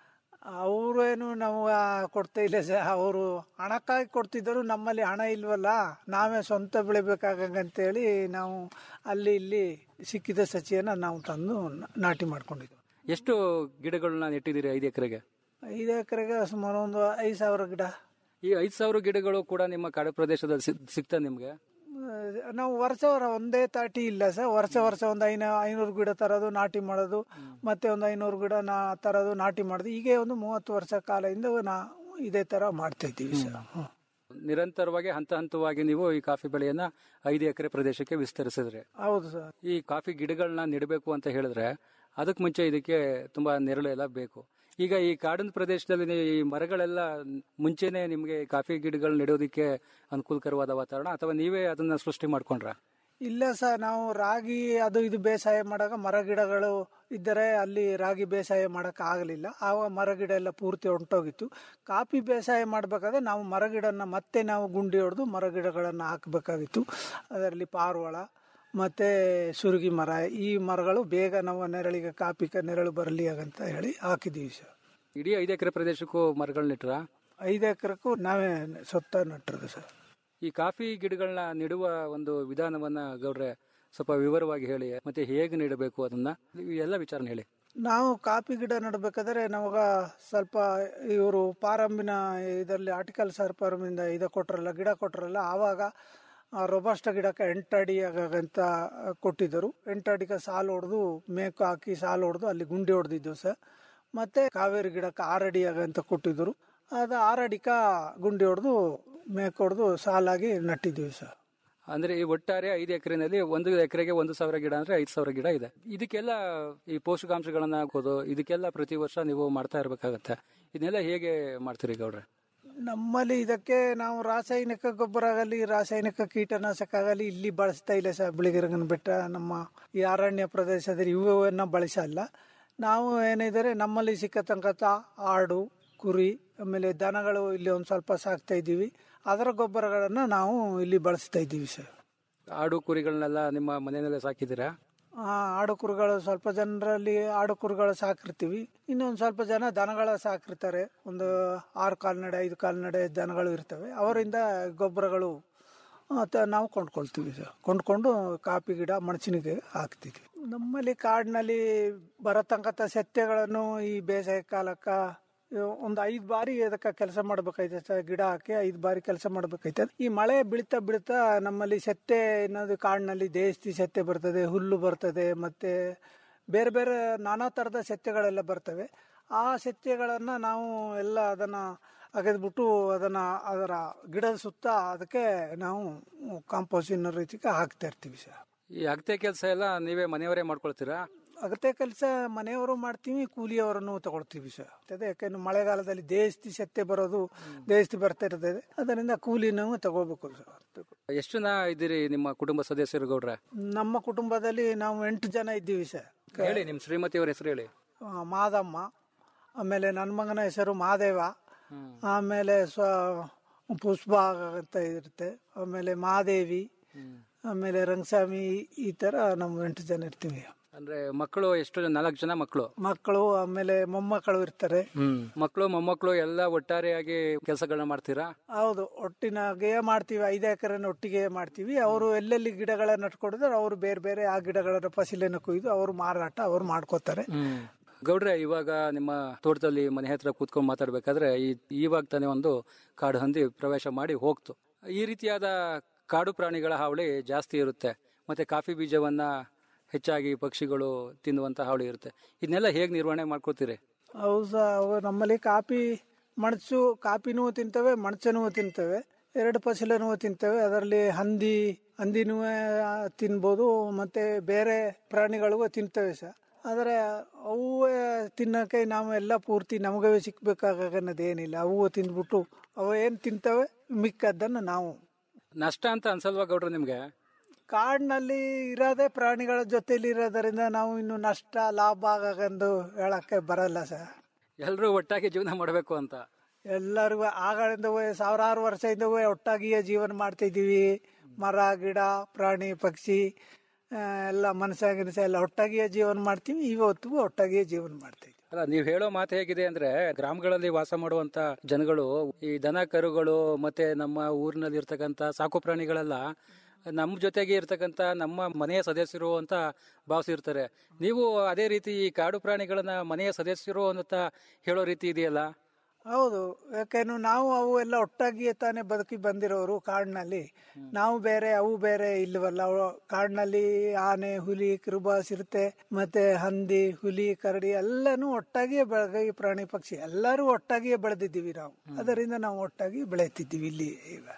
ಅವರೇನು ನಾವು ಕೊಡ್ತಾ ಇಲ್ಲ ಸರ್ ಅವರು ಹಣಕ್ಕಾಗಿ ಕೊಡ್ತಿದ್ದರು ನಮ್ಮಲ್ಲಿ ಹಣ ಇಲ್ವಲ್ಲ ನಾವೇ ಸ್ವಂತ ಬೆಳಿಬೇಕಾಗಂತೇಳಿ ನಾವು ಅಲ್ಲಿ ಇಲ್ಲಿ ಸಿಕ್ಕಿದ ಸಸಿಯನ್ನು ನಾವು ತಂದು ನ- ನಾಟಿ ಮಾಡ್ಕೊಂಡಿದ್ವಿ ಎಷ್ಟು ಗಿಡಗಳನ್ನ ನೆಟ್ಟಿದ್ದೀರಿ ಐದು ಎಕರೆಗೆ ಐದು ಎಕರೆಗೆ ಸುಮಾರು ಒಂದು ಐದು ಸಾವಿರ ಗಿಡ ಈ ಐದು ಸಾವಿರ ಗಿಡಗಳು ಕೂಡ ನಿಮ್ಮ ಕಾಡು ಪ್ರದೇಶದಲ್ಲಿ ಸಿಗ್- ಸಿಗ್ತಾ ನಿಮ್ಗೆ ಆ, ನಾವು ವರ್ಷ ವರ ಒಂದೇ ತಾಟಿ ಇಲ್ಲ ಸರ್ ವರ್ಷ ವರ್ಷ ಒಂದು ಐನ ಐನೂರು ಗಿಡ ತರೋದು ನಾಟಿ ಮಾಡೋದು ಮತ್ತೆ ಒಂದು ಐನೂರು ಗಿಡ ನಾ ತರೋದು ನಾಟಿ ಮಾಡೋದು ಹೀಗೆ ಒಂದು ಮೂವತ್ತು ವರ್ಷ ಕಾಲದಿಂದ ನಾವು ಇದೇ ತರ ಮಾಡ್ತಾ ಇದ್ದೀವಿ ಸರ್ ಹ್ಮ್. ನಿರಂತರವಾಗಿ ಹಂತ ಹಂತವಾಗಿ ನೀವು ಈ ಕಾಫಿ ಬೆಳೆಯನ್ನ ಐದು ಎಕರೆ ಪ್ರದೇಶಕ್ಕೆ ವಿಸ್ತರಿಸಿದ್ರಿ ಹೌದು ಸರ್ ಈ ಕಾಫಿ ಗಿಡಗಳನ್ನ ನೆಡಬೇಕು ಅಂತ ಹೇಳಿದ್ರೆ ಅದಕ್ಕೆ ಮುಂಚೆ ಇದಕ್ಕೆ ತುಂಬಾ ನೆರಳು ಎಲ್ಲ ಬೇಕು ಈಗ ಈ ಕಾಡಿನ ಪ್ರದೇಶದಲ್ಲಿ ನೀವು ಈ ಮರಗಳೆಲ್ಲ ಮುಂಚೆನೆ ನಿಮ್ಗೆ ಈ ಕಾಫಿ ಗಿಡಗಳು ನೆಡೋದಕ್ಕೆ ಅನುಕೂಲಕರವಾದ ವಾತಾವರಣ ಅಥವಾ ನೀವೇ ಅದನ್ನ ಸೃಷ್ಟಿ ಮಾಡ್ಕೊಂಡ್ರ ಇಲ್ಲ ಸರ್ ನಾವು ರಾಗಿ ಅದು ಇದು ಬೇಸಾಯ ಮಾಡಾಗ ಮರ ಗಿಡಗಳು ಇದ್ದರೆ ಅಲ್ಲಿ ರಾಗಿ ಬೇಸಾಯ ಮಾಡಕ್ ಆಗಲಿಲ್ಲ ಆವಾಗ ಮರ ಗಿಡ ಎಲ್ಲ ಪೂರ್ತಿ ಹೊಂಟೋಗಿತ್ತು ಕಾಫಿ ಬೇಸಾಯ ಮಾಡಬೇಕಾದ್ರೆ ನಾವು ಮರ ಗಿಡನ ಮತ್ತೆ ನಾವು ಗುಂಡಿ ಹೊಡೆದು ಮರ ಗಿಡಗಳನ್ನು ಹಾಕಬೇಕಾಗಿತ್ತು ಅದರಲ್ಲಿ ಪಾರ್ವಾಳ ಮತ್ತೆ ಸುರುಗಿ ಮರ ಈ ಮರಗಳು ಬೇಗ ನಾವು ನೆರಳಿಗೆ ಕಾಪಿಗೆ ನೆರಳು ಬರಲಿ ಅಂತ ಹೇಳಿ ಹಾಕಿದ್ದೀವಿ ಸರ್ ಇಡೀ ಐದು ಎಕರೆ ಪ್ರದೇಶಕ್ಕೂ ಮರಗಳು ನೆಟ್ರ ಐದು ಎಕರೆಕ್ಕೂ ನಾವೇ ಸೊತ್ತ ನಟ್ಟಿರೋದು ಸರ್ ಈ ಕಾಫಿ ಗಿಡಗಳನ್ನ ನೆಡುವ ಒಂದು ವಿಧಾನವನ್ನ ಗೌಡ್ರೆ ಸ್ವಲ್ಪ ವಿವರವಾಗಿ ಹೇಳಿ ಮತ್ತೆ ಹೇಗೆ ನೆಡಬೇಕು ಅದನ್ನ ಈ ಎಲ್ಲ ವಿಚಾರನ ಹೇಳಿ ನಾವು ಕಾಫಿ ಗಿಡ ನೆಡಬೇಕಾದ್ರೆ ನಮಗ ಸ್ವಲ್ಪ ಇವರು ಪಾರಂಬಿನ ಇದರಲ್ಲಿ ಆರ್ಟಿಕಲ್ ಸರ್ಪಾರಂಬಿಂದ ಇದು ಕೊಟ್ರಲ್ಲ ಗಿಡ ಕೊಟ್ರಲ್ಲ ಆವಾಗ ಆ ರೊಬಸ್ಟ ಗಿಡಕ್ಕೆ ಎಂಟಡಿ ಆಗಂತ ಕೊಟ್ಟಿದ್ದರು ಎಂಟಡಿಗೆ ಸಾಲು ಹೊಡೆದು ಮೇಕು ಹಾಕಿ ಸಾಲು ಹೊಡೆದು ಅಲ್ಲಿ ಗುಂಡಿ ಹೊಡೆದಿದ್ದೆವು ಸರ್ ಮತ್ತೆ ಕಾವೇರಿ ಗಿಡಕ್ಕೆ ಆರಡಿ ಆಗಂತ ಕೊಟ್ಟಿದ್ದರು ಅದು ಆರಡಿಕ ಗುಂಡಿ ಹೊಡೆದು ಮೇಕ್ ಹೊಡೆದು ಸಾಲಾಗಿ ನಟ್ಟಿದ್ದೀವಿ ಸರ್ ಅಂದ್ರೆ ಈ ಒಟ್ಟಾರೆ ಐದು ಎಕರೆನಲ್ಲಿ ಒಂದು ಎಕರೆಗೆ ಒಂದು ಸಾವಿರ ಗಿಡ ಅಂದ್ರೆ ಐದು ಸಾವಿರ ಗಿಡ ಇದೆ ಇದಕ್ಕೆಲ್ಲ ಈ ಪೋಷಕಾಂಶಗಳನ್ನ ಹಾಕೋದು ಇದಕ್ಕೆಲ್ಲ ಪ್ರತಿ ವರ್ಷ ನೀವು ಮಾಡ್ತಾ ಇರ್ಬೇಕಾಗತ್ತೆ ಇದನ್ನೆಲ್ಲ ಹೇಗೆ ಮಾಡ್ತೀರಿ ಗೌಡ್ರೆ ನಮ್ಮಲ್ಲಿ ಇದಕ್ಕೆ ನಾವು ರಾಸಾಯನಿಕ ಗೊಬ್ಬರ ಆಗಲಿ ರಾಸಾಯನಿಕ ಕೀಟನಾಶಕ ಆಗಲಿ ಇಲ್ಲಿ ಬಳಸ್ತಾ ಇಲ್ಲ ಸರ್ ಬಿಳಿಗಿರಂಗನ ಬೆಟ್ಟ ನಮ್ಮ ಈ ಅರಣ್ಯ ಪ್ರದೇಶದಲ್ಲಿ ಇವನ್ನ ಬಳಸಲ್ಲ ನಾವು ಏನಿದ್ದಾರೆ ನಮ್ಮಲ್ಲಿ ಸಿಕ್ಕತಕ್ಕಂಥ ಆಡು ಕುರಿ ಆಮೇಲೆ ದನಗಳು ಇಲ್ಲಿ ಒಂದು ಸ್ವಲ್ಪ ಸಾಕ್ತಾ ಇದ್ದೀವಿ ಅದರ ಗೊಬ್ಬರಗಳನ್ನು ನಾವು ಇಲ್ಲಿ ಬಳಸ್ತಾ ಇದ್ದೀವಿ ಸರ್ ಆಡು ಕುರಿಗಳನ್ನೆಲ್ಲ ನಿಮ್ಮ ಮನೆಯಲ್ಲೇ ಸಾಕಿದ್ದೀರಾ ಆ, ಆಡು ಕುರಿಗಳು ಸ್ವಲ್ಪ ಜನರಲ್ಲಿ ಆಡು ಕುರಿಗಳು ಸಾಕಿರ್ತೀವಿ ಇನ್ನೊಂದು ಸ್ವಲ್ಪ ಜನ ದನಗಳ ಸಾಕಿರ್ತಾರೆ ಒಂದು ಆರು ಕಾಲ್ನಡೆ ಐದು ಕಾಲ್ನಡೆ ದನಗಳು ಇರ್ತವೆ ಅವರಿಂದ ಗೊಬ್ಬರಗಳು ಆ, ತ- ನಾವು ಕೊಂಡ್ಕೊಳ್ತೀವಿ ಸರ್ ಕೊಂಡ್ಕೊಂಡು ಕಾಫಿ ಗಿಡ ಮೆಣಸಿನಕಾಯಿ ಹಾಕ್ತೀವಿ ನಮ್ಮಲ್ಲಿ ಕಾಡಿನಲ್ಲಿ ಬರತಕ್ಕಂಥ ಸತ್ಯಗಳನ್ನು ಈ ಬೇಸಿಗೆ ಕಾಲಕ್ಕೆ ಒಂದು ಐದು ಬಾರಿ ಅದಕ್ಕೆ ಕೆಲಸ ಮಾಡ್ಬೇಕಾಯ್ತದೆ ಸರ್ ಗಿಡ ಹಾಕಿ ಐದು ಬಾರಿ ಕೆಲಸ ಮಾಡ್ಬೇಕಾಯ್ತದೆ ಈ ಮಳೆ ಬೀಳ್ತಾ ಬೀಳ್ತಾ ನಮ್ಮಲ್ಲಿ ಸೆತ್ತೆ ಅನ್ನೋದು ಕಾಡಿನಲ್ಲಿ ದೇಸ್ತಿ ಸೆತ್ತೆ ಬರ್ತದೆ ಹುಲ್ಲು ಬರ್ತದೆ ಮತ್ತೆ ಬೇರೆ ಬೇರೆ ನಾನಾ ಥರದ ಸತ್ಯಗಳೆಲ್ಲ ಬರ್ತವೆ ಆ ಸತ್ಯಗಳನ್ನು ನಾವು ಎಲ್ಲ ಅದನ್ನು ಅಗೆದ್ಬಿಟ್ಟು ಅದನ್ನು ಅದರ ಗಿಡದ ಸುತ್ತ ಅದಕ್ಕೆ ನಾವು ಕಾಂಪೋಸಿನ ರೀತಿಗೆ ಹಾಕ್ತಾ ಇರ್ತೀವಿ ಸರ್ ಈ ಅಗತ್ಯ ಕೆಲಸ ಎಲ್ಲ ನೀವೇ ಮನೆಯವರೇ ಮಾಡ್ಕೊಳ್ತೀರಾ ಅಗತ್ಯ ಕೆಲಸ ಮನೆಯವರು ಮಾಡ್ತೀವಿ ಕೂಲಿಯವರನ್ನು ತಗೊಳ್ತೀವಿ ಸರ್ ಅದೇ ಯಾಕೆಂದ್ರೆ ಮಳೆಗಾಲದಲ್ಲಿ ದೇಸ್ತಿ ಸತ್ಯ ಬರೋದು ದೇಸ್ತಿ ಬರ್ತಾ ಇರ್ತದೆ ಅದರಿಂದ ಕೂಲಿನೂ ತಗೋಬೇಕು ಸರ್ ಎಷ್ಟು ಜನ ಇದ್ದೀರಿ ನಿಮ್ಮ ಕುಟುಂಬ ಸದಸ್ಯರು ಗೌಡ್ರೆ ನಮ್ಮ ಕುಟುಂಬದಲ್ಲಿ ನಾವು ಎಂಟು ಜನ ಇದ್ದೀವಿ ಸರ್ ಹೇಳಿ ನಿಮ್ಮ ಶ್ರೀಮತಿಯವರ ಹೆಸರು ಹೇಳಿ ಆ, ಮಾದಮ್ಮ ಆಮೇಲೆ ನನ್ನ ಮಗನ ಹೆಸರು ಮಹಾದೇವ ಆಮೇಲೆ ಸ್ವ ಪುಷ್ಪ ಅಂತ ಇರುತ್ತೆ ಆಮೇಲೆ ಮಹಾದೇವಿ ಆಮೇಲೆ ರಂಗಸ್ವಾಮಿ ಈ ತರ ನಾವು ಎಂಟು ಜನ ಇರ್ತೀವಿ ಅಂದ್ರೆ ಮಕ್ಕಳು ಎಷ್ಟು ಜನ? ನಾಲ್ಕು ಜನ ಮಕ್ಕಳು ಮಕ್ಕಳು ಆಮೇಲೆ ಮೊಮ್ಮಕ್ಕಳು ಇರ್ತಾರೆ ಹ್ಮ್ ಮಕ್ಕಳು ಮೊಮ್ಮಕ್ಕಳು ಎಲ್ಲ ಒಟ್ಟಾರೆಯಾಗಿ ಕೆಲಸಗಳನ್ನ ಮಾಡ್ತೀರಾ ಹೌದು ಒಟ್ಟಿನಾಗೆ ಮಾಡ್ತೀವಿ ಐದು ಎಕರೆನ ಒಟ್ಟಿಗೆ ಮಾಡ್ತೀವಿ ಅವರು ಎಲ್ಲೆಲ್ಲಿ ಗಿಡಗಳನ್ನ ನಟ್ಕೊಡಿದ್ರೆ ಅವರು ಬೇರೆ ಬೇರೆ ಆ ಗಿಡಗಳನ್ನ ಫಸಲನ್ನು ಕೊಯ್ದು ಅವರು ಮಾರಾಟ ಅವ್ರು ಮಾಡ್ಕೋತಾರೆ ಗೌಡ್ರೆ ಇವಾಗ ನಿಮ್ಮ ತೋಟದಲ್ಲಿ ಮನೆ ಹತ್ರ ಕೂತ್ಕೊಂಡು ಮಾತಾಡ್ಬೇಕಾದ್ರೆ ಈ ಇವಾಗ ತಾನೇ ಒಂದು ಕಾಡು ಹಂದಿ ಪ್ರವೇಶ ಮಾಡಿ ಹೋಗ್ತು ಈ ರೀತಿಯಾದ ಕಾಡು ಪ್ರಾಣಿಗಳ ಹಾವಳಿ ಜಾಸ್ತಿ ಇರುತ್ತೆ ಮತ್ತೆ ಕಾಫಿ ಬೀಜವನ್ನ ಹೆಚ್ಚಾಗಿ ಪಕ್ಷಿಗಳು ತಿನ್ನುವಂತ ಹಾವಳಿ ಇರುತ್ತೆ ಇದನ್ನೆಲ್ಲ ಹೇಗೆ ನಿರ್ವಹಣೆ ಮಾಡ್ಕೊತೀರಿ ಹೌದು ಸರ್ ಅವು ನಮ್ಮಲ್ಲಿ ಕಾಫಿ ಮಣಸು ಕಾಪಿನೂ ತಿಂತವೆ ಮಣಸನೂ ತಿಂತವೆ ಎರಡು ಫಸಲನೂ ತಿಂತವೆ ಅದರಲ್ಲಿ ಹಂದಿ ಹಂದಿನೂ ತಿನ್ಬೋದು ಮತ್ತೆ ಬೇರೆ ಪ್ರಾಣಿಗಳಿಗೂ ತಿಂತವೆ ಸರ್ ಆದರೆ ಅವು ತಿನ್ನೋಕೆ ನಾವು ಎಲ್ಲ ಪೂರ್ತಿ ನಮಗೇ ಸಿಕ್ಬೇಕಾಗನ್ನೋದೇನಿಲ್ಲ ಅವು ತಿಂದ್ಬಿಟ್ಟು ಅವು ಏನು ತಿಂತವೆ ಮಿಕ್ಕದ್ದನ್ನು ನಾವು ನಷ್ಟ ಅಂತ ಅನ್ಸಲ್ವಾ ಗೌಡ್ರೆ ನಿಮ್ಗೆ ಕಾಡಿನಲ್ಲಿ ಇರೋದೇ ಪ್ರಾಣಿಗಳ ಜೊತೆಲಿ ಇರೋದರಿಂದ ನಾವು ಇನ್ನು ನಷ್ಟ ಲಾಭ ಆಗಂದು ಹೇಳಕ್ಕೆ ಬರಲ್ಲ ಸರ್ ಎಲ್ಲರೂ ಒಟ್ಟಾಗಿ ಜೀವನ ಮಾಡಬೇಕು ಅಂತ ಎಲ್ಲರಿಗೂ ಆಗಳಿಂದವೇ ಸಾವಿರಾರು ವರ್ಷದಿಂದವೇ ಒಟ್ಟಾಗಿಯೇ ಜೀವನ ಮಾಡ್ತಿದ್ದೀವಿ ಮರ ಗಿಡ ಪ್ರಾಣಿ ಪಕ್ಷಿ ಆ, ಎಲ್ಲ ಮನುಷ್ಯ ಗಿನಸ ಎಲ್ಲ ಒಟ್ಟಾಗಿಯೇ ಜೀವನ ಮಾಡ್ತೀವಿ ಇವತ್ತು ಒಟ್ಟಾಗಿಯೇ ಜೀವನ ಮಾಡ್ತೀವಿ ಅಲ್ಲ ನೀವ್ ಹೇಳೋ ಮಾತು ಹೇಗಿದೆ ಅಂದ್ರೆ ಗ್ರಾಮಗಳಲ್ಲಿ ವಾಸ ಮಾಡುವಂತ ಜನಗಳು ಈ ದನ ಕರುಗಳು ಮತ್ತೆ ನಮ್ಮ ಊರಿನಲ್ಲಿ ಇರ್ತಕ್ಕಂತ ಸಾಕು ಪ್ರಾಣಿಗಳೆಲ್ಲ ನಮ್ಮ ಜೊತೆಗೆ ಇರ್ತಕ್ಕಂತ ನಮ್ಮ ಮನೆಯ ಸದಸ್ಯರು ಅಂತ ಭಾವಿಸಿರ್ತಾರೆ ನೀವು ಅದೇ ರೀತಿ ಈ ಕಾಡು ಪ್ರಾಣಿಗಳನ್ನ ಮನೆಯ ಸದಸ್ಯರು ಅಂತ ಹೇಳೋ ರೀತಿ ಇದೆಯಲ್ಲ ಹೌದು ಯಾಕೆಂದ್ರೆ ನಾವು ಅವು ಎಲ್ಲ ಒಟ್ಟಾಗಿಯೇ ತಾನೇ ಬದುಕಿ ಬಂದಿರೋರು ಕಾಡಿನಲ್ಲಿ ನಾವು ಬೇರೆ ಅವು ಬೇರೆ ಇಲ್ವಲ್ಲ ಅವು ಕಾಡಿನಲ್ಲಿ ಆನೆ ಹುಲಿ ಕಿರುಬ ಸಿರುತ್ತೆ ಮತ್ತೆ ಹಂದಿ ಹುಲಿ ಕರಡಿ ಎಲ್ಲನೂ ಒಟ್ಟಾಗಿಯೇ ಬೆಳಗ ಈ ಪ್ರಾಣಿ ಪಕ್ಷಿ ಎಲ್ಲರೂ ಒಟ್ಟಾಗಿಯೇ ಬೆಳೆದಿದ್ದೀವಿ ನಾವು ಅದರಿಂದ ನಾವು ಒಟ್ಟಾಗಿ ಬೆಳೆಯುತ್ತಿದ್ದೀವಿ ಇಲ್ಲಿ ಈಗ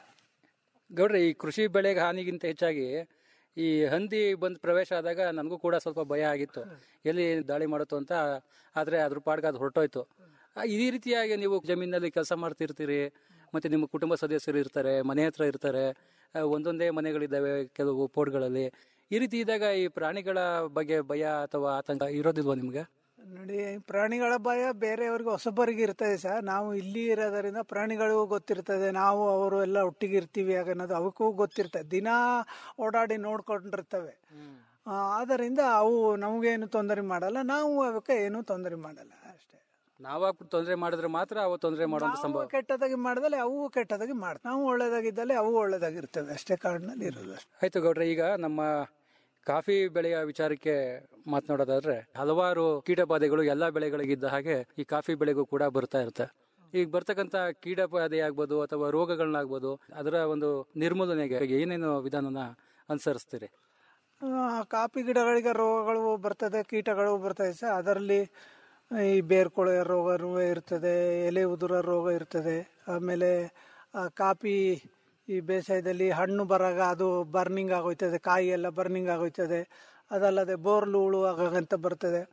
ಗೌಡ್ರೆ ಈ ಕೃಷಿ ಬೆಳೆಗೆ ಹಾನಿಗಿಂತ ಹೆಚ್ಚಾಗಿ ಈ ಹಂದಿ ಬಂದ್ ಪ್ರವೇಶ ಆದಾಗ ನನಗೂ ಕೂಡ ಸ್ವಲ್ಪ ಭಯ ಆಗಿತ್ತು ಎಲ್ಲಿ ದಾಳಿ ಮಾಡುತ್ತೋ ಅಂತ ಆದ್ರೆ ಅದ್ರ ಪಾಡ್ಗೆ ಅದು ಹೊರಟೋಯ್ತು ಆ, ಈ ರೀತಿಯಾಗಿ ನೀವು ಜಮೀನಲ್ಲಿ ಕೆಲಸ ಮಾಡ್ತಿರ್ತೀರಿ ಮತ್ತೆ ನಿಮ್ಮ ಕುಟುಂಬ ಸದಸ್ಯರು ಇರ್ತಾರೆ ಮನೆ ಹತ್ರ ಇರ್ತಾರೆ ಆ, ಒಂದೊಂದೇ ಮನೆಗಳಿದ್ದಾವೆ ಕೆಲವು ಪೋರ್ಟ್ಗಳಲ್ಲಿ ಈ ರೀತಿ ಇದ್ದಾಗ ಈ ಪ್ರಾಣಿಗಳ ಬಗ್ಗೆ ಭಯ ಅಥವಾ ಆತಂಕ ಇರೋದಿಲ್ವಾ ನಿಮ್ಗೆ ನೋಡಿ ಪ್ರಾಣಿಗಳ ಭಯ ಬೇರೆಯವ್ರಿಗೆ ಹೊಸಬರಿಗೆ ಇರ್ತದೆ ಸರ್ ನಾವು ಇಲ್ಲಿ ಇರೋದರಿಂದ ಪ್ರಾಣಿಗಳಿಗೂ ಗೊತ್ತಿರ್ತದೆ ನಾವು ಅವರು ಎಲ್ಲ ಒಟ್ಟಿಗೆ ಇರ್ತೀವಿ ಅನ್ನೋದು ಅವಕ್ಕೂ ಗೊತ್ತಿರ್ತದೆ ದಿನಾ ಓಡಾಡಿ ನೋಡ್ಕೊಂಡಿರ್ತವೆ ಆ, ಆದ್ದರಿಂದ ಅವು ನಮಗೇನು ತೊಂದರೆ ಮಾಡಲ್ಲ ನಾವು ಅವಕ್ಕೆ ಏನು ತೊಂದರೆ ಮಾಡಲ್ಲ ಅಷ್ಟೇ ನಾವಾಗ ತೊಂದರೆ ಮಾಡಿದ್ರೆ ಮಾತ್ರ ಅವು ತೊಂದರೆ ಮಾಡುವಂತ ಸಂಭವ ನಾವು ಕೆಟ್ಟದಾಗಿ ಮಾಡಿದಲ್ಲಿ ಅವು ಕೆಟ್ಟದಾಗಿ ಮಾಡ್ತವೆ ನಾವು ಒಳ್ಳೇದಾಗಿದ್ದಲ್ಲಿ ಅವು ಒಳ್ಳೇದಾಗಿರ್ತವೆ ಅಷ್ಟೇ ಕಾಡಿನಲ್ಲಿ ಇರೋದು ಅಷ್ಟೇ ಆಯ್ತು ಗೌಡ್ರೆ ಈಗ ನಮ್ಮ ಕಾಫಿ ಬೆಳೆಯ ವಿಚಾರಕ್ಕೆ ಮಾತನಾಡೋದಾದ್ರೆ ಹಲವಾರು ಕೀಟಬಾಧೆಗಳು ಎಲ್ಲಾ ಬೆಳೆಗಳಿಗಿದ್ದ ಹಾಗೆ ಈ ಕಾಫಿ ಬೆಳೆಗೂ ಕೂಡ ಬರ್ತಾ ಇರುತ್ತೆ ಈಗ ಬರ್ತಕ್ಕಂತ ಕೀಟಬಾಧೆ ಆಗ್ಬೋದು ಅಥವಾ ರೋಗಗಳನ್ನಾಗ್ಬೋದು ಅದರ ಒಂದು ನಿರ್ಮೂಲನೆಗೆ ಏನೇನು ವಿಧಾನನ ಅನುಸರಿಸ್ತೀರಿ ಆ, ಕಾಫಿ ಗಿಡಗಳಿಗೆ ರೋಗಗಳು ಬರ್ತದೆ ಕೀಟಗಳು ಬರ್ತದೆ ಸರ್ ಅದರಲ್ಲಿ ಈ ಬೇರ್ಕೊಳೆಯ ರೋಗನೂ ಇರ್ತದೆ ಎಲೆ ಉದುರ ರೋಗ ಇರ್ತದೆ ಆಮೇಲೆ ಆ ಕಾಫಿ ಈ ಬೇಸಾಯದಲ್ಲಿ ಹಣ್ಣು ಬರಾಗ ಅದು ಬರ್ನಿಂಗ್ ಆಗೋಯ್ತದೆ ಕಾಯಿ ಎಲ್ಲ ಬರ್ನಿಂಗ್ ಆಗೋಯ್ತದೆ ಅದಲ್ಲದೆ ಬೋರ್ಲು ಹುಳು ಆಗಾಗಂತ ಬರ್ತದೆ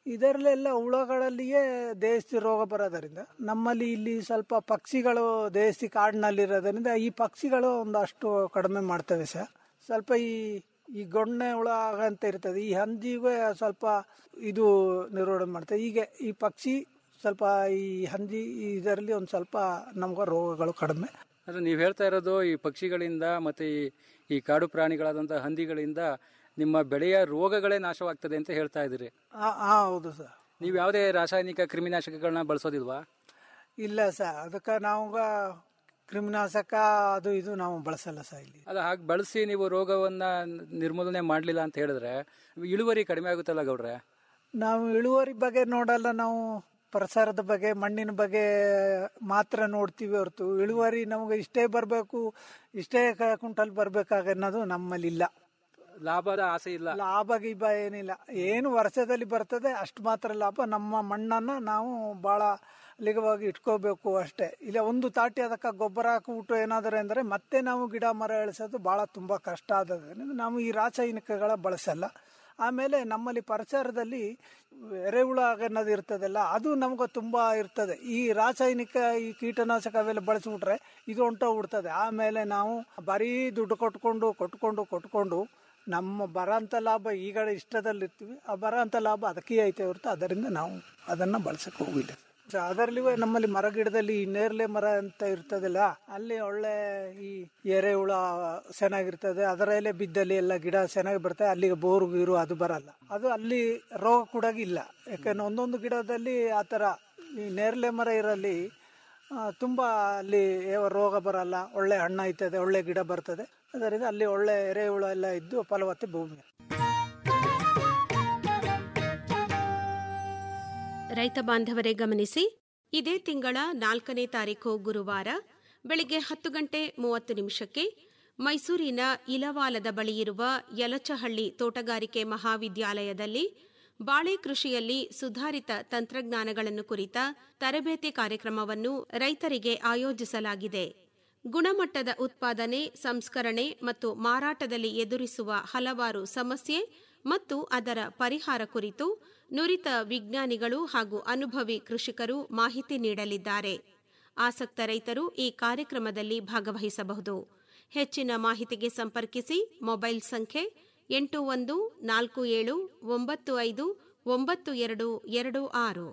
ಇದರಲ್ಲೆಲ್ಲ ಹುಳಗಳಲ್ಲಿಯೇ ದೇಸಿ ರೋಗ ಬರೋದರಿಂದ ನಮ್ಮಲ್ಲಿ ಇಲ್ಲಿ ಸ್ವಲ್ಪ ಪಕ್ಷಿಗಳು ದೇಸಿ ಕಾಡಿನಲ್ಲಿರೋದ್ರಿಂದ ಈ ಪಕ್ಷಿಗಳು ಒಂದಷ್ಟು ಕಡಿಮೆ ಮಾಡ್ತವೆ ಸರ್ ಸ್ವಲ್ಪ ಈ ಈ ಗೊಣ್ಣೆ ಹುಳ ಅಂತ ಇರ್ತದೆ ಈ ಹಂದಿಗೆ ಸ್ವಲ್ಪ ಇದು ನಿರ್ವಹಣೆ ಮಾಡ್ತದೆ ಹೀಗೆ ಈ ಪಕ್ಷಿ ಸ್ವಲ್ಪ ಈ ಹಂದಿ ಇದರಲ್ಲಿ ಒಂದು ಸ್ವಲ್ಪ ನಮ್ಗೆ ರೋಗಗಳು ಕಡಿಮೆ ಅಂದ್ರೆ ನೀವು ಹೇಳ್ತಾ ಇರೋದು ಈ ಪಕ್ಷಿಗಳಿಂದ ಮತ್ತೆ ಈ ಈ ಕಾಡು ಪ್ರಾಣಿಗಳಾದಂತಹ ಹಂದಿಗಳಿಂದ ನಿಮ್ಮ ಬೆಳೆಯ ರೋಗಗಳೇ ನಾಶವಾಗ್ತದೆ ಅಂತ ಹೇಳ್ತಾ ಇದ್ದೀರಿ ಹಾಂ ಹೌದು ಸರ್ ನೀವು ಯಾವುದೇ ರಾಸಾಯನಿಕ ಕ್ರಿಮಿನಾಶಕಗಳನ್ನ ಬಳಸೋದಿಲ್ವಾ ಇಲ್ಲ ಸರ್ ಅದಕ್ಕೆ ನಾವು ಕ್ರಿಮಿನಾಶಕ ಅದು ಇದು ನಾವು ಬಳಸಲ್ಲ ಸರ್ ಇಲ್ಲಿ ಅಲ್ಲ ಹಾಗೆ ಬಳಸಿ ನೀವು ರೋಗವನ್ನ ನಿರ್ಮೂಲನೆ ಮಾಡಲಿಲ್ಲ ಅಂತ ಹೇಳಿದ್ರೆ ಇಳುವರಿ ಕಡಿಮೆ ಆಗುತ್ತಲ್ಲ ಗೌಡ್ರೆ ನಾವು ಇಳುವರಿ ಬಗ್ಗೆ ನೋಡಲ್ಲ ನಾವು ಪ್ರಸಾರದ ಬಗ್ಗೆ ಮಣ್ಣಿನ ಬಗ್ಗೆ ಮಾತ್ರ ನೋಡ್ತೀವಿ ಹೊರತು ಇಳುವರಿ ನಮಗೆ ಇಷ್ಟೇ ಬರಬೇಕು ಇಷ್ಟೇ ಕ- ಕುಂಟಲ್ ಬರ್ಬೇಕಾಗ ಅನ್ನೋದು ನಮ್ಮಲ್ಲಿ ಇಲ್ಲ ಲಾಭದ ಆಸೆ ಇಲ್ಲ ಲಾಭ ಗೀಭ ಏನಿಲ್ಲ ಏನು ವರ್ಷದಲ್ಲಿ ಬರ್ತದೆ ಅಷ್ಟು ಮಾತ್ರ ಲಾಭ ನಮ್ಮ ಮಣ್ಣನ್ನ ನಾವು ಬಹಳ ಲಿಗವಾಗಿ ಇಟ್ಕೋಬೇಕು ಅಷ್ಟೇ ಇಲ್ಲ ಒಂದು ತಾಟಿ ಅದಕ್ಕೆ ಗೊಬ್ಬರ ಹಾಕಿಬಿಟ್ಟು ಏನಾದರೂ ಅಂದರೆ ಮತ್ತೆ ನಾವು ಗಿಡ ಮರ ಇಳಿಸೋದು ಬಹಳ ತುಂಬ ಕಷ್ಟ ಆದದ್ರಿಂದ ನಾವು ಈ ರಾಸಾಯನಿಕಗಳ ಬಳಸಲ್ಲ ಆಮೇಲೆ ನಮ್ಮಲ್ಲಿ ಪರಿಸರದಲ್ಲಿ ಎರೆಹುಳ ಅನ್ನೋದು ಇರ್ತದಲ್ಲ ಅದು ನಮ್ಗೆ ತುಂಬ ಇರ್ತದೆ ಈ ರಾಸಾಯನಿಕ ಈ ಕೀಟನಾಶಕ ಅವೆಲ್ಲ ಬಳಸಿಬಿಟ್ರೆ ಇದು ಹೊಂಟೋಗ್ಬಿಡ್ತದೆ ಆಮೇಲೆ ನಾವು ಬರೀ ದುಡ್ಡು ಕೊಟ್ಕೊಂಡು ಕೊಟ್ಕೊಂಡು ಕೊಟ್ಕೊಂಡು ನಮ್ಮ ಬರೋಂಥ ಲಾಭ ಈಗ ಇಷ್ಟದಲ್ಲಿರ್ತೀವಿ ಆ ಬರೋಂಥ ಲಾಭ ಅದಕ್ಕೆ ಐತೆ ಹೊರತು ಅದರಿಂದ ನಾವು ಅದನ್ನು ಬಳಸಕ್ಕೆ ಹೋಗಿಲ್ಲ ಸೊ ಅದರಲ್ಲಿ ನಮ್ಮಲ್ಲಿ ಮರ ಗಿಡದಲ್ಲಿ ಈ ನೇರಳೆ ಮರ ಅಂತ ಇರ್ತದಲ್ಲ ಅಲ್ಲಿ ಒಳ್ಳೆ ಈ ಎರೆಹುಳ ಚೆನ್ನಾಗಿರ್ತದೆ ಅದರ ಎಲೆ ಬಿದ್ದಲ್ಲಿ ಎಲ್ಲ ಗಿಡ ಚೆನ್ನಾಗಿ ಬರ್ತದೆ ಅಲ್ಲಿಗೆ ಬೋರು ಗೀರು ಅದು ಬರಲ್ಲ ಅದು ಅಲ್ಲಿ ರೋಗ ಕೂಡ ಇಲ್ಲ ಯಾಕಂದ್ರೆ ಒಂದೊಂದು ಗಿಡದಲ್ಲಿ ಆ ಥರ ಈ ನೇರಳೆ ಮರ ಇರಲ್ಲಿ ಆ, ತುಂಬ ಅಲ್ಲಿ ಯಾವ ರೋಗ ಬರಲ್ಲ ಒಳ್ಳೆ ಹಣ್ಣು ಆಯ್ತದೆ ಒಳ್ಳೆ ಗಿಡ ಬರ್ತದೆ ಅದರಿಂದ ಅಲ್ಲಿ ಒಳ್ಳೆ ಎರೆಹುಳ ಎಲ್ಲ ಇದ್ದು ಫಲವತ್ತೆ ಭೂಮಿ ರೈತ ಬಾಂಧವರೇ ಗಮನಿಸಿ ಇದೇ ತಿಂಗಳ ನಾಲ್ಕನೇ ತಾರೀಕು ಗುರುವಾರ ಬೆಳಿಗ್ಗೆ ಹತ್ತು ಗಂಟೆ ಮೂವತ್ತು ನಿಮಿಷಕ್ಕೆ ಮೈಸೂರಿನ ಇಲವಾಲದ ಬಳಿಯಿರುವ ಯಲಚಹಳ್ಳಿ ತೋಟಗಾರಿಕೆ ಮಹಾವಿದ್ಯಾಲಯದಲ್ಲಿ ಬಾಳೆ ಕೃಷಿಯಲ್ಲಿ ಸುಧಾರಿತ ತಂತ್ರಜ್ಞಾನಗಳನ್ನು ಕುರಿತ ತರಬೇತಿ ಕಾರ್ಯಕ್ರಮವನ್ನು ರೈತರಿಗೆ ಆಯೋಜಿಸಲಾಗಿದೆ ಗುಣಮಟ್ಟದ ಉತ್ಪಾದನೆ ಸಂಸ್ಕರಣೆ ಮತ್ತು ಮಾರಾಟದಲ್ಲಿ ಎದುರಿಸುವ ಹಲವಾರು ಸಮಸ್ಯೆ ಮತ್ತು ಅದರ ಪರಿಹಾರ ಕುರಿತು ನುರಿತ ವಿಜ್ಞಾನಿಗಳು ಹಾಗೂ ಅನುಭವಿ ಕೃಷಿಕರು ಮಾಹಿತಿ ನೀಡಲಿದ್ದಾರೆ ಆಸಕ್ತ ರೈತರು ಈ ಕಾರ್ಯಕ್ರಮದಲ್ಲಿ ಭಾಗವಹಿಸಬಹುದು ಹೆಚ್ಚಿನ ಮಾಹಿತಿಗೆ ಸಂಪರ್ಕಿಸಿ ಮೊಬೈಲ್ ಸಂಖ್ಯೆ ಎಂಟು ಒಂದು ನಾಲ್ಕು ಏಳು ಒಂಬತ್ತು ಐದು ಒಂಬತ್ತು ಎರಡು ಎರಡು ಆರು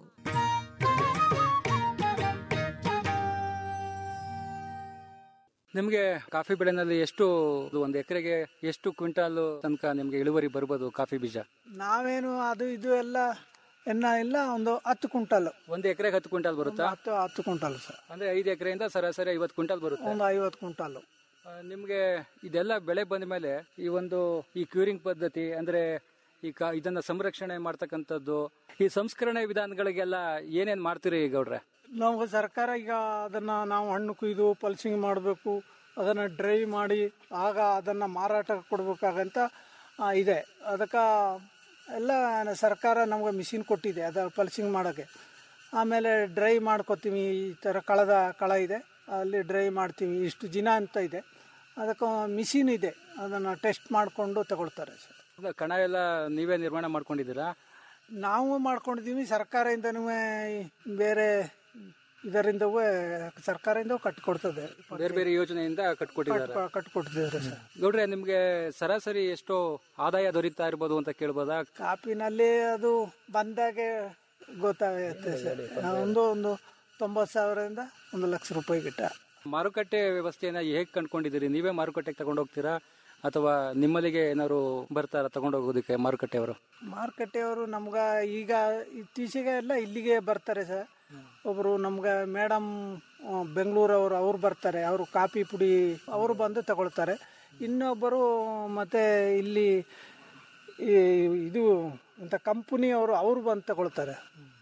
ನಿಮಗೆ ಕಾಫಿ ಬೆಳೆನಲ್ಲಿ ಎಷ್ಟು ಒಂದು ಎಕರೆಗೆ ಎಷ್ಟು ಕ್ವಿಂಟಾಲ್ ತನಕ ನಿಮಗೆ ಇಳುವರಿ ಬರ್ಬೋದು ಕಾಫಿ ಬೀಜ ನಾವೇನು ಅದು ಇದು ಎಲ್ಲ ಎನ್ನ ಇಲ್ಲ ಒಂದು ಹತ್ತು ಕ್ವಿಂಟಲ್ ಒಂದು ಎಕರೆಗೆ ಹತ್ತು ಕ್ವಿಂಟಾಲ್ ಬರುತ್ತಾ ಹತ್ತು ಹತ್ತು ಕ್ವಿಂಟಲ್ ಸರ್ ಅಂದ್ರೆ ಐದು ಎಕರೆಯಿಂದ ಸರಾಸರಿ ಐವತ್ತು ಕ್ವಿಂಟಾಲ್ ಬರುತ್ತೆ ಒಂದು ಐವತ್ತು ಕ್ವಿಂಟಲ್ ಆ, ನಿಮ್ಗೆ ಇದೆಲ್ಲ ಬೆಳೆ ಬಂದ ಮೇಲೆ ಈ ಒಂದು ಈ ಕ್ಯೂರಿಂಗ್ ಪದ್ಧತಿ ಅಂದ್ರೆ ಈ ಕಾ ಇದನ್ನ ಸಂರಕ್ಷಣೆ ಮಾಡ್ತಕ್ಕಂಥದ್ದು ಈ ಸಂಸ್ಕರಣೆ ವಿಧಾನಗಳಿಗೆಲ್ಲ ಏನೇನ್ ಮಾಡ್ತೀರಿ ಗೌಡ್ರೆ ನಾವು ಸರ್ಕಾರ ಈಗ ಅದನ್ನ ನಾವು ಹಣ್ಣು ಕುಯ್ದು ಪಲ್ಸಿಂಗ್ ಮಾಡಬೇಕು ಅದನ್ನ ಡ್ರೈ ಮಾಡಿ ಆಗ ಅದನ್ನ ಮಾರಾಟಕ್ಕೆ ಕೊಡ್ಬೇಕಾಗಂತ ಆ, ಇದೆ ಅದಕ್ಕೆ ಎಲ್ಲ ಸರ್ಕಾರ ನಮ್ಗೆ ಮಿಷಿನ್ ಕೊಟ್ಟಿದೆ ಅದ ಪಲ್ಸಿಂಗ್ ಮಾಡೋಕ್ಕೆ ಆಮೇಲೆ ಡ್ರೈ ಮಾಡ್ಕೊತೀವಿ ಈ ಥರ ಕಳದ ಕಳ ಇದೆ ಅಲ್ಲಿ ಡ್ರೈ ಮಾಡ್ತೀವಿ ಇಷ್ಟು ದಿನ ಅಂತ ಇದೆ ಅದಕ್ಕೆ ಮಿಷಿನ್ ಇದೆ ಅದನ್ನು ಟೆಸ್ಟ್ ಮಾಡಿಕೊಂಡು ತಗೊಳ್ತಾರೆ ಸರ್ ಅದ ಕಣ ಎಲ್ಲ ನೀವೇ ನಿರ್ಮಾಣ ಮಾಡ್ಕೊಂಡಿದ್ದೀರಾ ನಾವು ಮಾಡ್ಕೊಂಡಿದ್ದೀವಿ ಸರ್ಕಾರದಿಂದನೂ ಬೇರೆ ಇದರಿಂದವೂ ಸರ್ಕಾರದಿಂದ ಕಟ್ಟಿಕೊಡ್ತದೆ ಬೇರೆ ಬೇರೆ ಯೋಜನೆಯಿಂದ ಕಟ್ಕೊಟ್ಟಿದ್ದಾರೆ ಕಟ್- ಕಟ್ಕೊಡ್ತಿದ್ದಾರೆ ಸರ್ ಗೌಡ್ರೆ ನಿಮ್ಗೆ ಸರಾಸರಿ ಎಷ್ಟು ಆದಾಯ ದೊರೀತಾ ಇರ್ಬೋದು ಅಂತ ಕೇಳ್ಬೋದಾ ಕಾಪಿನಲ್ಲಿ ಅದು ಬಂದಾಗೆ ಗೊತ್ತಾಗುತ್ತೆ ಸರ್ ಒಂದು ಒಂದು ತೊಂಬತ್ತು ಸಾವಿರದಿಂದ ಒಂದು ಲಕ್ಷ ರೂಪಾಯಿ ಗಿಟ್ಟ ಮಾರುಕಟ್ಟೆ ವ್ಯವಸ್ಥೆಯನ್ನ ಹೇಗೆ ಕಂಡ್ಕೊಂಡಿದ್ದೀರಿ ನೀವೇ ಮಾರುಕಟ್ಟೆಗೆ ತಗೊಂಡು ಹೋಗ್ತೀರಾ ಅಥವಾ ನಿಮ್ಮಲ್ಲಿಗೆ ಏನಾದ್ರು ಬರ್ತಾರ ತಗೊಂಡು ಹೋಗೋದಕ್ಕೆ ಮಾರುಕಟ್ಟೆಯವರು ಮಾರುಕಟ್ಟೆಯವರು ನಮ್ಗೆ ಈಗ ಇತ್ತೀಚೆಗೆ ಎಲ್ಲ ಇಲ್ಲಿಗೆ ಬರ್ತಾರೆ ಸರ್ ಒಬ್ಬರು ನಮ್ಗೆ ಮೇಡಮ್ ಬೆಂಗಳೂರವರು ಅವ್ರು ಬರ್ತಾರೆ ಅವರು ಕಾಫಿ ಪುಡಿ ಅವರು ಬಂದು ತಗೊಳ್ತಾರೆ ಇನ್ನೊಬ್ಬರು ಮತ್ತೆ ಇಲ್ಲಿ ಈ ಇದು ಅಂತ ಕಂಪನಿಯವರು ಅವರು ಬಂದು ತಗೊಳ್ತಾರೆ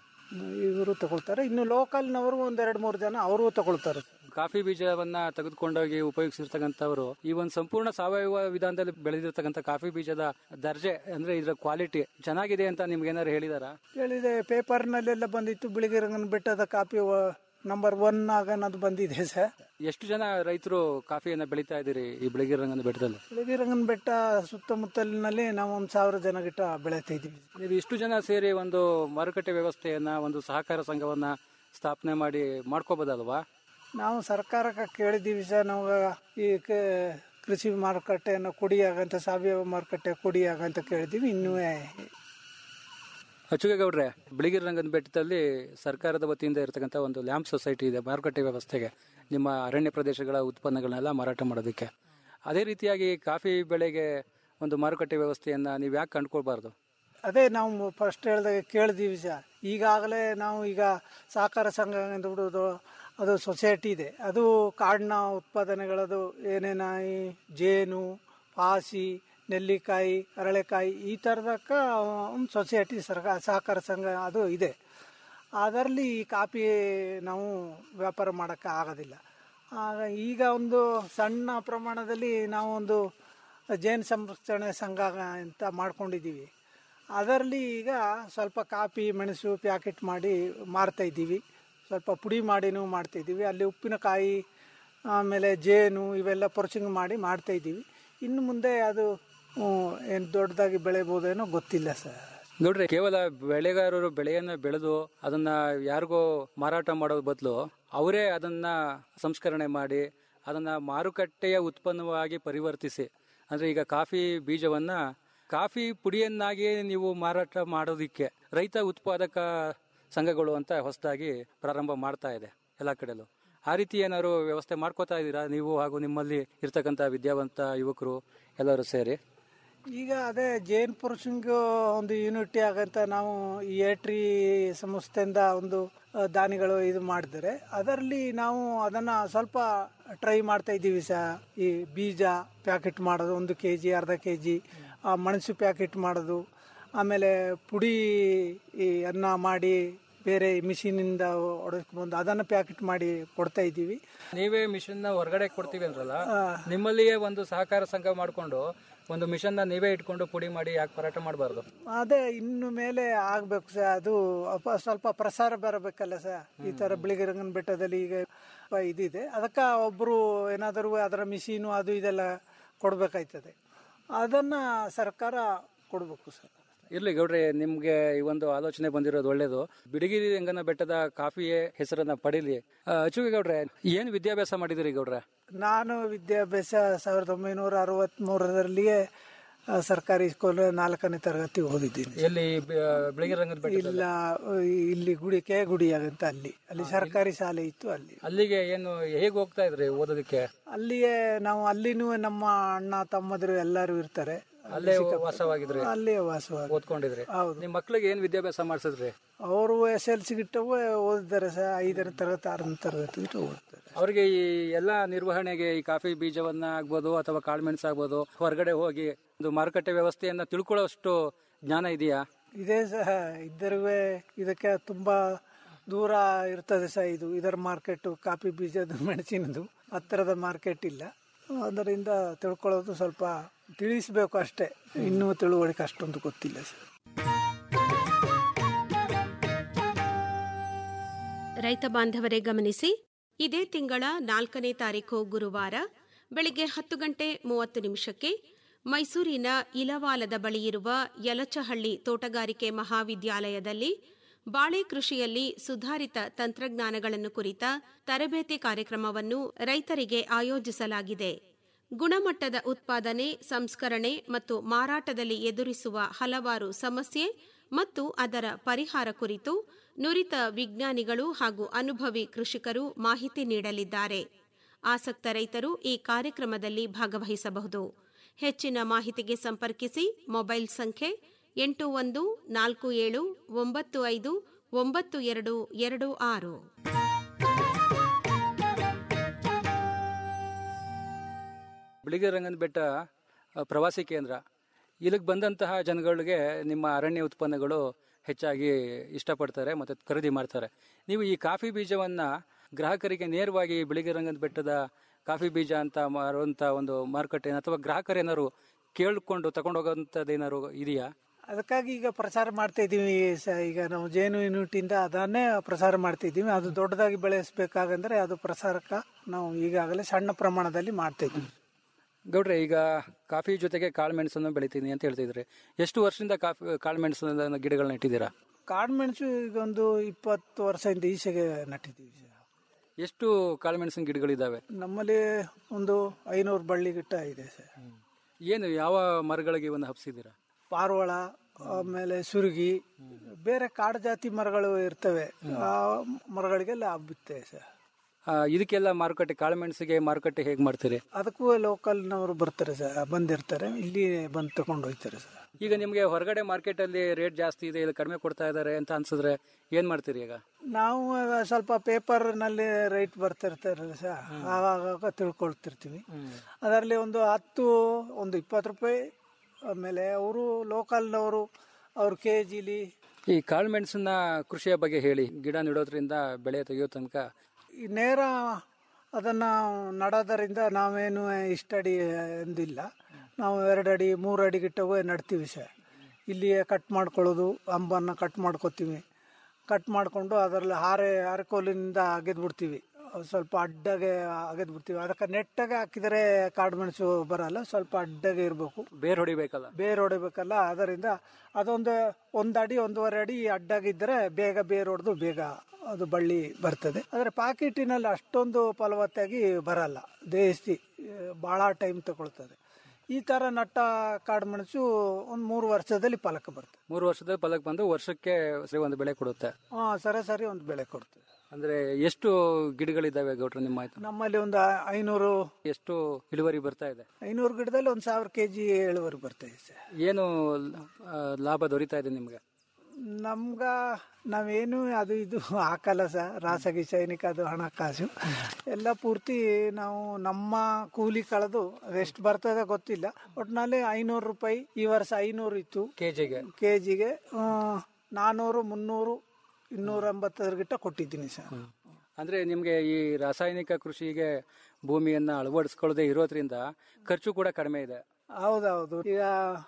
ಇವರು ತಗೊಳ್ತಾರೆ ಇನ್ನು ಲೋಕಲ್ನವರು ಒಂದೆರಡು ಮೂರು ಜನ ಅವರು ತಗೊಳ್ತಾರೆ ಕಾಫಿ ಬೀಜವನ್ನ ತೆಗೆದುಕೊಂಡೋಗಿ ಉಪಯೋಗಿಸಿರ್ತಕ್ಕಂಥವ್ರು ಈ ಒಂದು ಸಂಪೂರ್ಣ ಸಾವಯವ ವಿಧಾನದಲ್ಲಿ ಬೆಳೆದಿರ್ತಕ್ಕಂಥ ಕಾಫಿ ಬೀಜದ ದರ್ಜೆ ಅಂದ್ರೆ ಇದರ ಕ್ವಾಲಿಟಿ ಚೆನ್ನಾಗಿದೆ ಅಂತ ನಿಮ್ಗೆ ಏನಾದ್ರು ಹೇಳಿದಾರಾ ಹೇಳಿದೆ ಪೇಪರ್ನಲ್ಲೆಲ್ಲ ಬಂದಿತ್ತು ಬಿಳಿಗಿರಂಗನ ಬೆಟ್ಟದ ಕಾಪಿ ವ- ನಂಬರ್ ಒನ್ ಆಗನ್ನೋದು ಬಂದಿದೆ ಸರ್ ಎಷ್ಟು ಜನ ರೈತರು ಕಾಫಿಯನ್ನ ಬೆಳೀತಾ ಇದ್ದೀರಿ ಈ ಬಿಳಿಗಿರಿ ರಂಗನ ಬೆಟ್ಟದಲ್ಲಿ ಬಿಳಿಗಿರಂಗನ ಬೆಟ್ಟ ಸುತ್ತಮುತ್ತಲಿನಲ್ಲಿ ನಾವು ಒಂದು ಸಾವಿರ ಜನ ಗಿಟ್ಟ ಬೆಳೀತಾ ಇದ್ದೀವಿ ನೀವು ಇಷ್ಟು ಜನ ಸೇರಿ ಒಂದು ಮಾರುಕಟ್ಟೆ ವ್ಯವಸ್ಥೆಯನ್ನ ಒಂದು ಸಹಕಾರ ಸಂಘವನ್ನ ಸ್ಥಾಪನೆ ಮಾಡಿ ಮಾಡ್ಕೋಬೋದಲ್ವಾ ನಾವು ಸರ್ಕಾರಕ್ಕೆ ಕೇಳಿದ್ದೀವಿ ಸರ್ ನಾವು ಈ ಕ- ಕೃಷಿ ಮಾರುಕಟ್ಟೆಯನ್ನು ಕೊಡಿಯಾಗಂತ ಸಾವಯವ ಮಾರುಕಟ್ಟೆ ಕೊಡಿಯಾಗಂತ ಕೇಳಿದ್ದೀವಿ ಇನ್ನೂ ಅಚ್ಚುಗೇಗೌಡ್ರೆ ಬಿಳಿಗಿರಿ ರಂಗನ ಬೆಟ್ಟದಲ್ಲಿ ಸರ್ಕಾರದ ವತಿಯಿಂದ ಇರತಕ್ಕಂಥ ಒಂದು ಲ್ಯಾಂಪ್ ಸೊಸೈಟಿ ಇದೆ ಮಾರುಕಟ್ಟೆ ವ್ಯವಸ್ಥೆಗೆ ನಿಮ್ಮ ಅರಣ್ಯ ಪ್ರದೇಶಗಳ ಉತ್ಪನ್ನಗಳನ್ನೆಲ್ಲ ಮಾರಾಟ ಮಾಡೋದಕ್ಕೆ ಅದೇ ರೀತಿಯಾಗಿ ಕಾಫಿ ಬೆಳೆಗೆ ಒಂದು ಮಾರುಕಟ್ಟೆ ವ್ಯವಸ್ಥೆಯನ್ನ ನೀವು ಯಾಕೆ ಕಂಡುಕೊಳ್ಬಾರ್ದು ಅದೇ ನಾವು ಫಸ್ಟ್ ಹೇಳಿದಾಗ ಕೇಳಿದ್ದೀವಿ ಸರ್ ಈಗಾಗಲೇ ನಾವು ಈಗ ಸಹಕಾರ ಸಂಘ ಅಂತ ಬಿಡೋದು ಅದು ಸೊಸೈಟಿ ಇದೆ ಅದು ಕಾಡಿನ ಉತ್ಪಾದನೆಗಳದು ಏನೇನ ಈ ಜೇನು ಪಾಸಿ ನೆಲ್ಲಿಕಾಯಿ ಅರಳೆಕಾಯಿ ಈ ಥರದಕ್ಕ ಒಂದು ಸೊಸೈಟಿ ಸರ್ಕಾರ ಸಹಕಾರ ಸಂಘ ಅದು ಇದೆ ಅದರಲ್ಲಿ ಈ ಕಾಫಿ ನಾವು ವ್ಯಾಪಾರ ಮಾಡೋಕ್ಕೆ ಆಗೋದಿಲ್ಲ ಆಗ ಈಗ ಒಂದು ಸಣ್ಣ ಪ್ರಮಾಣದಲ್ಲಿ ನಾವು ಒಂದು ಜೇನು ಸಂರಕ್ಷಣೆ ಸಂಘ ಅಂತ ಮಾಡ್ಕೊಂಡಿದ್ದೀವಿ ಅದರಲ್ಲಿ ಈಗ ಸ್ವಲ್ಪ ಕಾಫಿ ಮೆಣಸು ಪ್ಯಾಕೆಟ್ ಮಾಡಿ ಮಾರ್ತಾ ಇದ್ದೀವಿ ಸ್ವಲ್ಪ ಪುಡಿ ಮಾಡಿನೂ ಮಾಡ್ತಾ ಇದ್ದೀವಿ ಅಲ್ಲಿ ಉಪ್ಪಿನಕಾಯಿ ಆಮೇಲೆ ಜೇನು ಇವೆಲ್ಲ ಪೊರ್ಚಿಂಗ್ ಮಾಡಿ ಮಾಡ್ತಾ ಇದ್ದೀವಿ ಇನ್ನು ಮುಂದೆ ಅದು ಏನು ದೊಡ್ಡದಾಗಿ ಬೆಳೆಬೋದೇನೋ ಗೊತ್ತಿಲ್ಲ ಸರ್ ನೋಡ್ರಿ ಕೇವಲ ಬೆಳೆಗಾರರು ಬೆಳೆಯನ್ನ ಬೆಳೆದು ಅದನ್ನ ಯಾರಿಗೋ ಮಾರಾಟ ಮಾಡೋದ್ ಬದಲು ಅವರೇ ಅದನ್ನ ಸಂಸ್ಕರಣೆ ಮಾಡಿ ಅದನ್ನ ಮಾರುಕಟ್ಟೆಯ ಉತ್ಪನ್ನವಾಗಿ ಪರಿವರ್ತಿಸಿ ಅಂದ್ರೆ ಈಗ ಕಾಫಿ ಬೀಜವನ್ನ ಕಾಫಿ ಪುಡಿಯನ್ನಾಗಿ ನೀವು ಮಾರಾಟ ಮಾಡೋದಿಕ್ಕೆ ರೈತ ಉತ್ಪಾದಕ ಸಂಘಗಳು ಅಂತ ಹೊಸದಾಗಿ ಪ್ರಾರಂಭ ಮಾಡ್ತಾ ಇದೆ ಎಲ್ಲ ಕಡೆಲೂ ಆ ರೀತಿ ಏನಾದ್ರು ವ್ಯವಸ್ಥೆ ಮಾಡ್ಕೋತಾ ಇದ್ದೀರಾ ನೀವು ಹಾಗೂ ನಿಮ್ಮಲ್ಲಿ ಇರ್ತಕ್ಕಂಥ ವಿದ್ಯಾವಂತ ಯುವಕರು ಎಲ್ಲರೂ ಸೇರಿ ಈಗ ಅದೇ ಜೇನ್ ಪುರುಷಂಗ್ ಒಂದು ಯೂನಿಟಿ ಆಗಂತ ನಾವು ಈ ಏಟ್ರಿ ಸಂಸ್ಥೆಯಿಂದ ಒಂದು ಆ, ದಾನಿಗಳು ಇದು ಮಾಡಿದರೆ ಅದರಲ್ಲಿ ನಾವು ಅದನ್ನ ಸ್ವಲ್ಪ ಟ್ರೈ ಮಾಡ್ತಾ ಇದ್ದೀವಿ ಸಹ ಈ ಬೀಜ ಪ್ಯಾಕೆಟ್ ಮಾಡೋದು ಒಂದು ಕೆ ಜಿ ಅರ್ಧ ಕೆ ಜಿ ಮೆಣಸು ಪ್ಯಾಕೆಟ್ ಮಾಡೋದು ಆಮೇಲೆ ಪುಡಿ ಈ ಅನ್ನ ಮಾಡಿ ಬೇರೆ ಮಿಷಿನಿಂದ ಹೊಡೆಸ್ಕೊಂಡು ಅದನ್ನು ಪ್ಯಾಕೆಟ್ ಮಾಡಿ ಕೊಡ್ತಾ ಇದ್ದೀವಿ ನೀವೇ ಮಿಷನ್ ನ ಹೊರಗಡೆ ಕೊಡ್ತೀವಿ ಅಂದ್ರಲ್ಲ ನಿಮ್ಮಲ್ಲಿಯೇ ಒಂದು ಸಹಕಾರ ಸಂಘ ಮಾಡ್ಕೊಂಡು ಒಂದು ಮಿಷನ್ ನ ನೀವೇ ಇಟ್ಕೊಂಡು ಪುಡಿ ಮಾಡಿ ಯಾಕೆ ಮಾರಾಟ ಮಾಡಬಾರ್ದು ಅದೇ ಇನ್ನು ಮೇಲೆ ಆಗ್ಬೇಕು ಸರ್ ಅದು ಅಪ ಸ್ವಲ್ಪ ಪ್ರಸಾರ ಬರಬೇಕಲ್ಲ ಸರ್ ಈ ತರ ಬಿಳಿಗಿರಂಗನ ಬೆಟ್ಟದಲ್ಲಿ ಈಗ ಇದಿದೆ ಅದಕ್ಕೆ ಒಬ್ರು ಏನಾದರೂ ಅದರ ಮಿಷಿನು ಅದು ಇದೆಲ್ಲ ಕೊಡ್ಬೇಕಾಯ್ತದೆ ಅದನ್ನ ಸರ್ಕಾರ ಕೊಡ್ಬೇಕು ಸರ್ ಇರ್ಲಿ ಗೌಡ್ರೆ ನಿಮ್ಗೆ ಈ ಒಂದು ಆಲೋಚನೆ ಬಂದಿರೋದು ಒಳ್ಳೇದು ಬಿಡಿಗಿರಿ ರಂಗನ ಬೆಟ್ಟದ ಕಾಫಿಯೇ ಹೆಸರನ್ನ ಪಡೀಲಿ ಆ, ಅಚ್ಚುಗೆ ಗೌಡ್ರೆ ಏನ್ ವಿದ್ಯಾಭ್ಯಾಸ ಮಾಡಿದಿರಿ ಗೌಡ್ರೆ ನಾನು ವಿದ್ಯಾಭ್ಯಾಸ ಸಾವಿರದ ಒಂಬೈನೂರ ಅರವತ್ತ್ ಮೂರರಲ್ಲಿಯೇ ಆ, ಸರ್ಕಾರಿ ಸ್ಕೂಲ್ ನಾಲ್ಕನೇ ತರಗತಿ ಓದಿದ್ದೀನಿ ಎಲ್ಲಿ ಬಿ- ಬಿಳಿಗಿರಿ ರಂಗದ ಬೆಟ್ಟ ಇಲ್ಲ ಇಲ್ಲಿ ಗುಡಿ ಕೆ ಗುಡಿ ಆಗಂತ ಅಲ್ಲಿ ಅಲ್ಲಿ ಸರ್ಕಾರಿ ಶಾಲೆ ಇತ್ತು ಅಲ್ಲಿ ಅಲ್ಲಿಗೆ ಏನು ಹೇಗ್ ಹೋಗ್ತಾ ಇದ್ರಿ ಓದೋದಕ್ಕೆ ಅಲ್ಲಿಯೇ ನಾವು ಅಲ್ಲಿನೂ ನಮ್ಮ ಅಣ್ಣ ತಮ್ಮದರು ಎಲ್ಲರೂ ಇರ್ತಾರೆ ಅಲ್ಲೇ ವಾಸವಾಗಿದ್ರಿ ಅಲ್ಲೇ ವಾಸವಾಗಿ ಓದ್ಕೊಂಡಿದ್ರಿ ಹೌದು ನಿಮ್ ಮಕ್ಳಿಗೆ ಏನ್ ವಿದ್ಯಾಭ್ಯಾಸ ಮಾಡಿಸಿದ್ರಿ ಅವರು ಎಸ್ ಎಲ್ ಸಿ ಗಿಟ್ಟವು ಓದಿದ್ದಾರೆ ಸರ್ ಐದನೇ ತರಗತಿ ಆರನೇ ತರಗತಿ ಗಿಟ್ಟ ಓದ್ತಾರೆ ಅವ್ರಿಗೆ ಈ ಎಲ್ಲಾ ನಿರ್ವಹಣೆಗೆ ಈ ಕಾಫಿ ಬೀಜವನ್ನ ಆಗ್ಬೋದು ಅಥವಾ ಕಾಳುಮೆಣಸು ಆಗ್ಬೋದು ಹೊರಗಡೆ ಹೋಗಿ ಒಂದು ಮಾರುಕಟ್ಟೆ ವ್ಯವಸ್ಥೆಯನ್ನ ತಿಳ್ಕೊಳ್ಳೋಷ್ಟು ಜ್ಞಾನ ಇದೆಯಾ ಇದೇ ಸಹ ಇದ್ದರೂ ಇದಕ್ಕೆ ತುಂಬಾ ದೂರ ಇರ್ತದೆ ಸಹ ಇದು ಇದರ ಮಾರ್ಕೆಟ್ ಕಾಫಿ ಬೀಜದ ಮೆಣಸಿನದು ಹತ್ತಿರದ ಮಾರ್ಕೆಟ್ ಇಲ್ಲ ಅದರಿಂದ ತಿಳ್ಕೊಳ್ಳೋದು ಸ್ವಲ್ಪ ತಿಳಿಸ್ಬೇಕು ಅಷ್ಟೇ ಇನ್ನೂ ತಿಳುವಳಿಕೆ ಅಷ್ಟೊಂದು ಗೊತ್ತಿಲ್ಲ ಸರ್ ರೈತ ಬಾಂಧವರೇ ಗಮನಿಸಿ ಇದೇ ತಿಂಗಳ ನಾಲ್ಕನೇ ತಾರೀಕು ಗುರುವಾರ ಬೆಳಿಗ್ಗೆ ಹತ್ತು ಗಂಟೆ ಮೂವತ್ತು ನಿಮಿಷಕ್ಕೆ ಮೈಸೂರಿನ ಇಲವಾಲದ ಬಳಿ ಇರುವ ಯಲಚಹಳ್ಳಿ ತೋಟಗಾರಿಕೆ ಮಹಾವಿದ್ಯಾಲಯದಲ್ಲಿ ಬಾಳೆ ಕೃಷಿಯಲ್ಲಿ ಸುಧಾರಿತ ತಂತ್ರಜ್ಞಾನಗಳನ್ನು ಕುರಿತ ತರಬೇತಿ ಕಾರ್ಯಕ್ರಮವನ್ನು ರೈತರಿಗೆ ಆಯೋಜಿಸಲಾಗಿದೆ ಗುಣಮಟ್ಟದ ಉತ್ಪಾದನೆ ಸಂಸ್ಕರಣೆ ಮತ್ತು ಮಾರಾಟದಲ್ಲಿ ಎದುರಿಸುವ ಹಲವಾರು ಸಮಸ್ಯೆ ಮತ್ತು ಅದರ ಪರಿಹಾರ ಕುರಿತು ನುರಿತ ವಿಜ್ಞಾನಿಗಳು ಹಾಗೂ ಅನುಭವಿ ಕೃಷಿಕರು ಮಾಹಿತಿ ನೀಡಲಿದ್ದಾರೆ ಆಸಕ್ತ ರೈತರು ಈ ಕಾರ್ಯಕ್ರಮದಲ್ಲಿ ಭಾಗವಹಿಸಬಹುದು ಹೆಚ್ಚಿನ ಮಾಹಿತಿಗೆ ಸಂಪರ್ಕಿಸಿ ಮೊಬೈಲ್ ಸಂಖ್ಯೆ ಎಂಟು ಒಂದು ನಾಲ್ಕು ಏಳು ಒಂಬತ್ತು ಐದು ಒಂಬತ್ತು ಎರಡು ಎರಡು ಆರು ಬಿಳಿಗಿರಿ ರಂಗನ ಬೆಟ್ಟ ಆ, ಪ್ರವಾಸಿ ಕೇಂದ್ರ ಇಲ್ಲಿಗೆ ಬಂದಂತಹ ಜನಗಳಿಗೆ ನಿಮ್ಮ ಅರಣ್ಯ ಉತ್ಪನ್ನಗಳು ಹೆಚ್ಚಾಗಿ ಇಷ್ಟಪಡ್ತಾರೆ ಮತ್ತು ಖರೀದಿ ಮಾಡ್ತಾರೆ ನೀವು ಈ ಕಾಫಿ ಬೀಜವನ್ನ ಗ್ರಾಹಕರಿಗೆ ನೇರವಾಗಿ ಬಿಳಿಗಿರಿ ರಂಗನ ಬೆಟ್ಟದ ಕಾಫಿ ಬೀಜ ಅಂತ ಮಾರುವಂತ ಒಂದು ಮಾರುಕಟ್ಟೆ ಅಥವಾ ಗ್ರಾಹಕರೇನಾದ್ರು ಕೇಳಿಕೊಂಡು ತಗೊಂಡೋಗೋಂಥದ್ದು ಏನಾದ್ರು ಇದೆಯಾ ಅದಕ್ಕಾಗಿ ಈಗ ಪ್ರಚಾರ ಮಾಡ್ತಾ ಇದ್ದೀವಿ ಸ- ಈಗ ನಾವು ಜೇನು ಯೂನಿಟಿಂದ ಅದನ್ನೇ ಪ್ರಸಾರ ಮಾಡ್ತಾ ಇದ್ದೀವಿ ಅದು ದೊಡ್ಡದಾಗಿ ಬೆಳೆಸಬೇಕಾಗಂದ್ರೆ ಅದು ಪ್ರಸಾರಕ್ಕೆ ನಾವು ಈಗಾಗಲೇ ಸಣ್ಣ ಪ್ರಮಾಣದಲ್ಲಿ ಮಾಡ್ತಾ ಇದ್ದೀವಿ ಗೌಡ್ರೆ ಈಗ ಕಾಫಿ ಜೊತೆಗೆ ಕಾಳುಮೆಣಸನ್ನು ಬೆಳಿತೀನಿ ಅಂತ ಹೇಳ್ತಿದ್ರಿ ಎಷ್ಟು ವರ್ಷದಿಂದ ಕಾಫಿ ಕಾಳುಮೆಣಸನ್ನ ಗಿಡಗಳನ್ನ ಇಟ್ಟಿದ್ದೀರಾ ಕಾಳುಮೆಣಸು ಈಗ ಒಂದು ಇಪ್ಪತ್ತು ವರ್ಷದಿಂದ ಈಚೆಗೆ ನಟ್ಟಿದ್ದೀವಿ ಸರ್. ಎಷ್ಟು ಕಾಳುಮೆಣಸಿನ ಗಿಡಗಳಿದ್ದಾವೆ ನಮ್ಮಲ್ಲಿ ಒಂದು ಐನೂರು ಬಳ್ಳಿ ಗಿಟ್ಟ ಇದೆ ಸರ್ ಏನು ಯಾವ ಮರಗಳಿಗೆ ಇವನ್ನ ಹಬ್ಸಿದ್ದೀರಾ ಪಾರ್ವಳ ಆಮೇಲೆ ಸುರುಗಿ ಬೇರೆ ಕಾಡು ಜಾತಿ ಮರಗಳು ಇರ್ತವೆ ಆ ಮರಗಳಿಗೆಲ್ಲ ಹಬ್ಬುತ್ತೆ ಸರ್ ಆ, ಇದಕ್ಕೆಲ್ಲ ಮಾರುಕಟ್ಟೆ ಕಾಳುಮೆಣಸಿಗೆ ಮಾರುಕಟ್ಟೆ ಹೇಗೆ ಮಾಡ್ತೀರಿ ಅದಕ್ಕೂ ಲೋಕಲ್ನವರು ಬರ್ತಾರೆ ಸರ್ ಬಂದಿರ್ತಾರೆ ಇಲ್ಲಿ ಬಂದು ತಗೊಂಡು ಹೋಗ್ತಾರೆ ಸರ್ ಈಗ ನಿಮಗೆ ಹೊರಗಡೆ ಮಾರ್ಕೆಟ್ ಅಲ್ಲಿ ರೇಟ್ ಜಾಸ್ತಿ ಇದೆ ಇಲ್ಲಿ ಕಡಿಮೆ ಕೊಡ್ತಾ ಇದ್ದಾರೆ ಅಂತ ಅನ್ಸಿದ್ರೆ ಏನ್ ಮಾಡ್ತೀರಿ ಈಗ ನಾವು ಆಗ ಸ್ವಲ್ಪ ಪೇಪರ್ನಲ್ಲಿ ರೈಟ್ ಬರ್ತಿರ್ತಾರೆ ಸರ್ ಆವಾಗ ತಿಳ್ಕೊಳ್ತಿರ್ತೀವಿ ಅದರಲ್ಲಿ ಒಂದು ಹತ್ತು ಒಂದು ಇಪ್ಪತ್ತು ರೂಪಾಯಿ ಆಮೇಲೆ ಅವರು ಲೋಕಲ್ನವರು ಅವ್ರು ಕೆ ಜಿಲಿ ಈ ಕಾಳುಮೆಣಸನ್ನ ಕೃಷಿಯ ಬಗ್ಗೆ ಹೇಳಿ ಗಿಡ ನೆಡೋದ್ರಿಂದ ಬೆಳೆ ತೆಗೆಯೋ ತನಕ ಈ ನೇರ ಅದನ್ನ ನಡೋದರಿಂದ ನಾವೇನು ಇಷ್ಟಡಿ ಎಂದಿಲ್ಲ ನಾವು ಎರಡು ಅಡಿ ಮೂರು ಅಡಿ ಗಿಟ್ಟಗೂ ನಡ್ತೀವಿ ಸರ್ ಇಲ್ಲಿಯೇ ಕಟ್ ಮಾಡ್ಕೊಳ್ಳೋದು ಅಂಬನ್ನು ಕಟ್ ಮಾಡ್ಕೊತೀವಿ ಕಟ್ ಮಾಡಿಕೊಂಡು ಅದರಲ್ಲಿ ಹಾರೆ ಹಾರೆಕೋಲಿನಿಂದ ಅಗೆದ್ಬಿಡ್ತೀವಿ ಅದು ಸ್ವಲ್ಪ ಅಡ್ಡಗೆ ಅಗೆದ್ಬಿಡ್ತೀವಿ ಅದಕ್ಕೆ ನೆಟ್ಟಾಗೆ ಹಾಕಿದರೆ ಕಾಡು ಮೆಣಸು ಬರಲ್ಲ ಸ್ವಲ್ಪ ಅಡ್ಡಗೆ ಇರಬೇಕು ಬೇರ್ ಹೊಡಿಬೇಕಲ್ಲ ಬೇರ್ ಹೊಡಿಬೇಕಲ್ಲ ಅದರಿಂದ ಅದೊಂದು ಒಂದು ಅಡಿ ಒಂದೂವರೆ ಅಡಿ ಅಡ್ಡಾಗಿದ್ದರೆ ಬೇಗ ಬೇರ್ ಹೊಡೆದು ಬೇಗ ಅದು ಬಳ್ಳಿ ಬರ್ತದೆ ಆದರೆ ಪಾಕಿಟಿನಲ್ಲಿ ಅಷ್ಟೊಂದು ಫಲವತ್ತಾಗಿ ಬರಲ್ಲ ದೇಸಿ ಭಾಳ ಟೈಮ್ ತಗೊಳ್ತದೆ ಈ ಥರ ನಟ್ಟ ಕಾಡು ಮೆಣಸು ಒಂದು ಮೂರು ವರ್ಷದಲ್ಲಿ ಫಲಕ್ಕೆ ಬರ್ತದೆ ಮೂರು ವರ್ಷದ ಫಲಕ್ಕೆ ಬಂದು ವರ್ಷಕ್ಕೆ ಸರಿ ಒಂದು ಬೆಳೆ ಕೊಡುತ್ತೆ ಹಾಂ ಸರಾಸರಿ ಒಂದು ಬೆಳೆ ಕೊಡ್ತದೆ ಅಂದ್ರೆ ಎಷ್ಟು ಗಿಡಗಳಿದ್ದಾವೆ ಗೌಡ್ರ ನಿಮ್ಮ ಆಯ್ತು ನಮ್ಮಲ್ಲಿ ಒಂದು ಐನೂರು ಎಷ್ಟು ಇಳುವರಿ ಬರ್ತಾ ಇದೆ ಐನೂರು ಗಿಡದಲ್ಲಿ ಒಂದು ಸಾವಿರ ಕೆ ಜಿ ಇಳುವರಿ ಬರ್ತದೆ ಸರ್ ಏನು ಆ, ಲಾಭ ದೊರೀತಾ ಇದೆ ನಿಮ್ಗೆ ನಮ್ಗ ನಾವೇನು ಅದು ಇದು ಹಾಕಲ್ಲ ಸರ್ ರಾಸಗಿ ಸೈನಿಕ ಅದು ಹಣಕಾಸು ಎಲ್ಲ ಪೂರ್ತಿ ನಾವು ನಮ್ಮ ಕೂಲಿ ಕಳೆದು ಅದೆಷ್ಟು ಬರ್ತದೆ ಗೊತ್ತಿಲ್ಲ ಒಟ್ಟಿನಲ್ಲಿ ಐನೂರು ರೂಪಾಯಿ ಈ ವರ್ಷ ಐನೂರು ಇತ್ತು ಕೆಜಿಗೆ ಕೆ ಜಿಗೆ ನಾನ್ನೂರು ಮುನ್ನೂರು ಇನ್ನೂರ ಎಂಬತ್ತರ ಗಿಟ್ಟ ಕೊಟ್ಟಿದ್ದೀನಿ ಸರ್ ಅಂದ್ರೆ ನಿಮ್ಗೆ ಈ ರಾಸಾಯನಿಕ ಕೃಷಿಗೆ ಭೂಮಿಯನ್ನ ಅಳವಡಿಸ್ಕೊಳ್ಳದೆ ಇರೋದ್ರಿಂದ ಖರ್ಚು ಕೂಡ ಕಡಿಮೆ ಇದೆ ಹೌದೌದು ಈಗ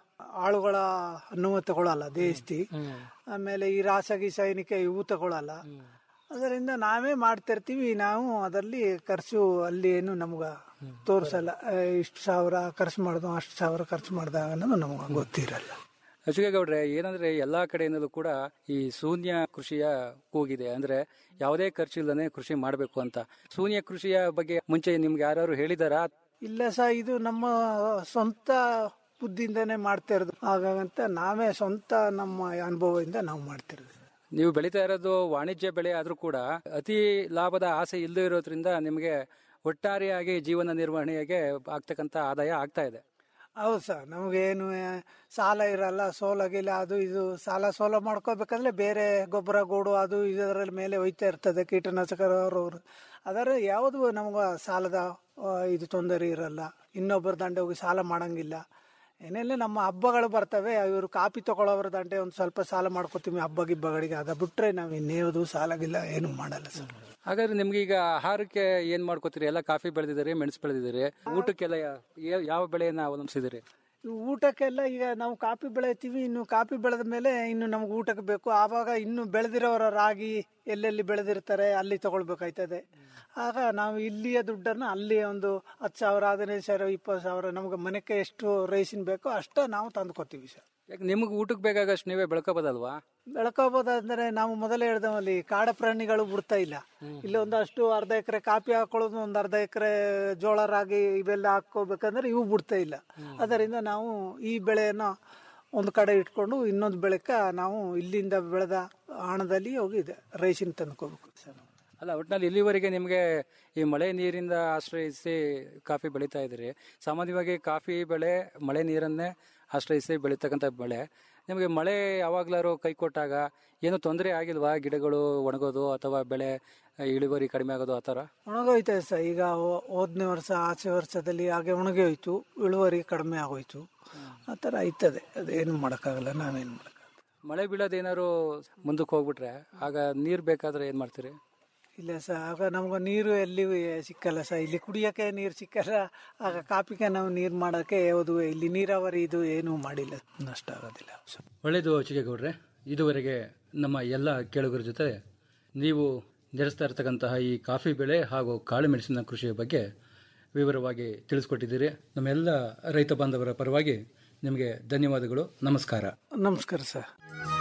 ಆಳುಗಳ ಅನುವು ತಗೊಳಲ್ಲ ದೇಸ್ತಿ ಆಮೇಲೆ ಈ ರಾಸಗಿ ಸೈನಿಕ ಇವು ತಗೊಳಲ್ಲ ಅದರಿಂದ ನಾವೇ ಮಾಡ್ತಿರ್ತೀವಿ ನಾವು ಅದರಲ್ಲಿ ಖರ್ಚು ಅಲ್ಲಿ ಏನು ನಮ್ಗ ತೋರ್ಸಲ್ಲ ಇಷ್ಟು ಸಾವಿರ ಖರ್ಚು ಮಾಡ್ದು ಅಷ್ಟು ಸಾವಿರ ಖರ್ಚು ಮಾಡ್ದ ಅನ್ನೋದು ನಮ್ಗೆ ಗೊತ್ತಿರಲ್ಲ ಗೌಡ್ರೆ ಏನಂದ್ರೆ ಎಲ್ಲಾ ಕಡೆಯಿಂದಲೂ ಕೂಡ ಈ ಶೂನ್ಯ ಕೃಷಿಯ ಕೂಗಿದೆ ಅಂದ್ರೆ ಯಾವುದೇ ಖರ್ಚಿಲ್ಲದೆ ಕೃಷಿ ಮಾಡಬೇಕು ಅಂತ ಶೂನ್ಯ ಕೃಷಿಯ ಬಗ್ಗೆ ಮುಂಚೆ ನಿಮ್ಗೆ ಯಾರು ಹೇಳಿದಾರಾ ಇಲ್ಲ ಸಹ ಇದು ನಮ್ಮ ಸ್ವಂತ ಬುದ್ಧಿಯಿಂದನೇ ಮಾಡ್ತಾ ಇರೋದು ಹಾಗಂತ ನಾವೇ ಸ್ವಂತ ನಮ್ಮ ಅನುಭವದಿಂದ ನಾವು ಮಾಡ್ತಿರೋದು ನೀವು ಬೆಳೀತಾ ಇರೋದು ವಾಣಿಜ್ಯ ಬೆಳೆ ಆದ್ರೂ ಕೂಡ ಅತಿ ಲಾಭದ ಆಸೆ ಇಲ್ಲದೆ ಇರೋದ್ರಿಂದ ನಿಮಗೆ ಒಟ್ಟಾರೆಯಾಗಿ ಜೀವನ ನಿರ್ವಹಣೆಗೆ ಆಗ್ತಕ್ಕಂತ ಆದಾಯ ಆಗ್ತಾ ಇದೆ ಹೌದು ಸರ್ ನಮಗೇನು ಸಾಲ ಇರಲ್ಲ ಸೋಲ ಗಿಲ ಅದು ಇದು ಸಾಲ ಸೋಲ ಮಾಡ್ಕೋಬೇಕಂದ್ರೆ ಬೇರೆ ಗೊಬ್ಬರ ಗೂಡು ಅದು ಇದರ ಮೇಲೆ ಒಯ್ತಾ ಇರ್ತದೆ ಕೀಟನಾಶಕ ಅವರು ಅದರ ಯಾವುದು ನಮ್ಗೆ ಸಾಲದ ಆ, ಇದು ತೊಂದರೆ ಇರಲ್ಲ ಇನ್ನೊಬ್ಬರ ದಂಡೆ ಹೋಗಿ ಸಾಲ ಮಾಡಂಗಿಲ್ಲ ಏನೆಲ್ಲ ನಮ್ಮ ಹಬ್ಬಗಳು ಬರ್ತವೆ ಇವರು ಕಾಪಿ ತಗೊಳ್ಳೋರ ದಂಡೆ ಒಂದು ಸ್ವಲ್ಪ ಸಾಲ ಮಾಡ್ಕೋತೀವಿ ಹಬ್ಬ ಗಿಬ್ಬಗಳಿಗೆ ಅದ ಬಿಟ್ರೆ ನಾವು ಇನ್ನೇವುದು ಸಾಲಗಿಲ್ಲ ಏನು ಮಾಡಲ್ಲ ಸರ್ ಹಾಗಾದ್ರೆ ನಿಮ್ಗೆ ಈಗ ಆಹಾರಕ್ಕೆ ಏನ್ ಮಾಡ್ಕೋತೀರಿ ಎಲ್ಲ ಕಾಫಿ ಬೆಳೆದಿದ್ದೀರಿ ಮೆಣಸು ಬೆಳೆದಿದ್ದೀರಿ ಊಟಕ್ಕೆಲ್ಲ ಯಾ- ಯಾವ ಬೆಳೆಯನ್ನ ಅವಲಂಬಿಸಿದಿರಿ ಈ ಊಟಕ್ಕೆಲ್ಲ ಈಗ ನಾವು ಕಾಫಿ ಬೆಳಿತೀವಿ ಇನ್ನು ಕಾಫಿ ಬೆಳೆದ ಮೇಲೆ ಇನ್ನು ನಮ್ಗೆ ಊಟಕ್ಕೆ ಬೇಕು ಆವಾಗ ಇನ್ನು ಬೆಳೆದಿರೋರ ರಾಗಿ ಎಲ್ಲೆಲ್ಲಿ ಬೆಳೆದಿರ್ತಾರೆ ಅಲ್ಲಿ ತಗೊಳ್ಬೇಕಾಯ್ತದೆ ಆಗ ನಾವು ಇಲ್ಲಿಯ ದುಡ್ಡನ್ನು ಅಲ್ಲಿ ಒಂದು ಹತ್ತು ಸಾವಿರ ಹದಿನೈದು ಸಾವಿರ ಇಪ್ಪತ್ತು ಸಾವಿರ ನಮ್ಗೆ ಮನೆಗೆ ಎಷ್ಟು ರೇಷನ್ ಬೇಕೋ ಅಷ್ಟ ನಾವು ತಂದ್ಕೊತೀವಿ ಸರ್ ಯಾಕೆ ನಿಮ್ಗೆ ಊಟಕ್ಕೆ ಬೇಕಾಗಷ್ಟು ನೀವೇ ಬೆಳ್ಕೋಬೋದಲ್ವಾ ಬೆಳ್ಕೋಬೋದಂದ್ರೆ ನಾವು ಮೊದಲೇ ಹೇಳ್ದವಲ್ಲಿ ಕಾಡ ಪ್ರಾಣಿಗಳು ಬಿಡ್ತಾ ಇಲ್ಲ ಇಲ್ಲಿ ಒಂದಷ್ಟು ಅರ್ಧ ಎಕರೆ ಕಾಫಿ ಹಾಕೊಳ್ಳೋದು ಒಂದು ಅರ್ಧ ಎಕರೆ ಜೋಳ ರಾಗಿ ಇವೆಲ್ಲ ಹಾಕೋಬೇಕಂದ್ರೆ ಇವು ಬಿಡ್ತಾ ಇಲ್ಲ ಅದರಿಂದ ನಾವು ಈ ಬೆಳೆಯನ್ನು ಒಂದು ಕಡೆ ಇಟ್ಕೊಂಡು ಇನ್ನೊಂದು ಬೆಳೆಕ ನಾವು ಇಲ್ಲಿಂದ ಬೆಳೆದ ಹಣದಲ್ಲಿ ಹೋಗಿ ರೇಷನ್ ತಂದ್ಕೋಬೇಕು ಸರ್ ಅಲ್ಲ ಒಟ್ಟಿನಲ್ಲಿ ಇಲ್ಲಿವರೆಗೆ ನಿಮಗೆ ಈ ಮಳೆ ನೀರಿಂದ ಆಶ್ರಯಿಸಿ ಕಾಫಿ ಬೆಳೀತಾ ಇದ್ದೀರಿ ಸಾಮಾನ್ಯವಾಗಿ ಕಾಫಿ ಬೆಳೆ ಮಳೆ ನೀರನ್ನೇ ಆಶ್ರಯಿಸಿ ಬೆಳೀತಕ್ಕಂಥ ಬೆಳೆ ನಿಮಗೆ ಮಳೆ ಯಾವಾಗ್ಲಾರು ಕೈ ಕೊಟ್ಟಾಗ ಏನು ತೊಂದರೆ ಆಗಿಲ್ವಾ ಗಿಡಗಳು ಒಣಗೋದು ಅಥವಾ ಬೆಳೆ ಇಳುವರಿ ಕಡಿಮೆ ಆಗೋದು ಆ ಥರ ಒಣಗೋಯ್ತದೆ ಸರ್ ಈಗ ಹೋ- ಹೋದ್ನೇ ವರ್ಷ ಆಚೆ ವರ್ಷದಲ್ಲಿ ಹಾಗೆ ಒಣಗಿ ಹೋಯ್ತು ಇಳುವರಿ ಕಡಿಮೆ ಆಗೋಯ್ತು ಆ ಥರ ಆಯ್ತದೆ ಅದೇನು ಮಾಡೋಕ್ಕಾಗಲ್ಲ ನಾವೇನು ಮಾಡೋಕ್ಕಾಗಲ್ಲ ಮಳೆ ಬೀಳೋದೇನಾದ್ರು ಮುಂದಕ್ಕೆ ಹೋಗ್ಬಿಟ್ರೆ ಆಗ ನೀರು ಬೇಕಾದ್ರೆ ಏನು ಮಾಡ್ತೀರಿ ಇಲ್ಲ ಸರ್ ಆಗ ನಮ್ಗೆ ನೀರು ಎಲ್ಲಿ ಸಿಕ್ಕಲ್ಲ ಸರ್ ಇಲ್ಲಿ ಕುಡಿಯೋಕೆ ನೀರು ಸಿಕ್ಕಲ್ಲ ಆಗ ಕಾಪಿಗೆ ನಾವು ನೀರು ಮಾಡೋಕ್ಕೆ ಯಾವುದು ಇಲ್ಲಿ ನೀರಾವರಿ ಇದು ಏನೂ ಮಾಡಿಲ್ಲ ನಷ್ಟ ಆಗೋದಿಲ್ಲ ಸರ್ ಒಳ್ಳೆಯದು ಚಿಕ್ಕೇಗೌಡ್ರೆ ಇದುವರೆಗೆ ನಮ್ಮ ಎಲ್ಲ ಕೇಳುಗರ ಜೊತೆ ನೀವು ನಡೆಸ್ತಾ ಇರತಕ್ಕಂತಹ ಈ ಕಾಫಿ ಬೆಳೆ ಹಾಗೂ ಕಾಳುಮೆಣಸಿನ ಕೃಷಿಯ ಬಗ್ಗೆ ವಿವರವಾಗಿ ತಿಳಿಸ್ಕೊಟ್ಟಿದ್ದೀರಿ ನಮ್ಮೆಲ್ಲ ರೈತ ಬಾಂಧವರ ಪರವಾಗಿ ನಿಮಗೆ ಧನ್ಯವಾದಗಳು ನಮಸ್ಕಾರ ನಮಸ್ಕಾರ ಸರ್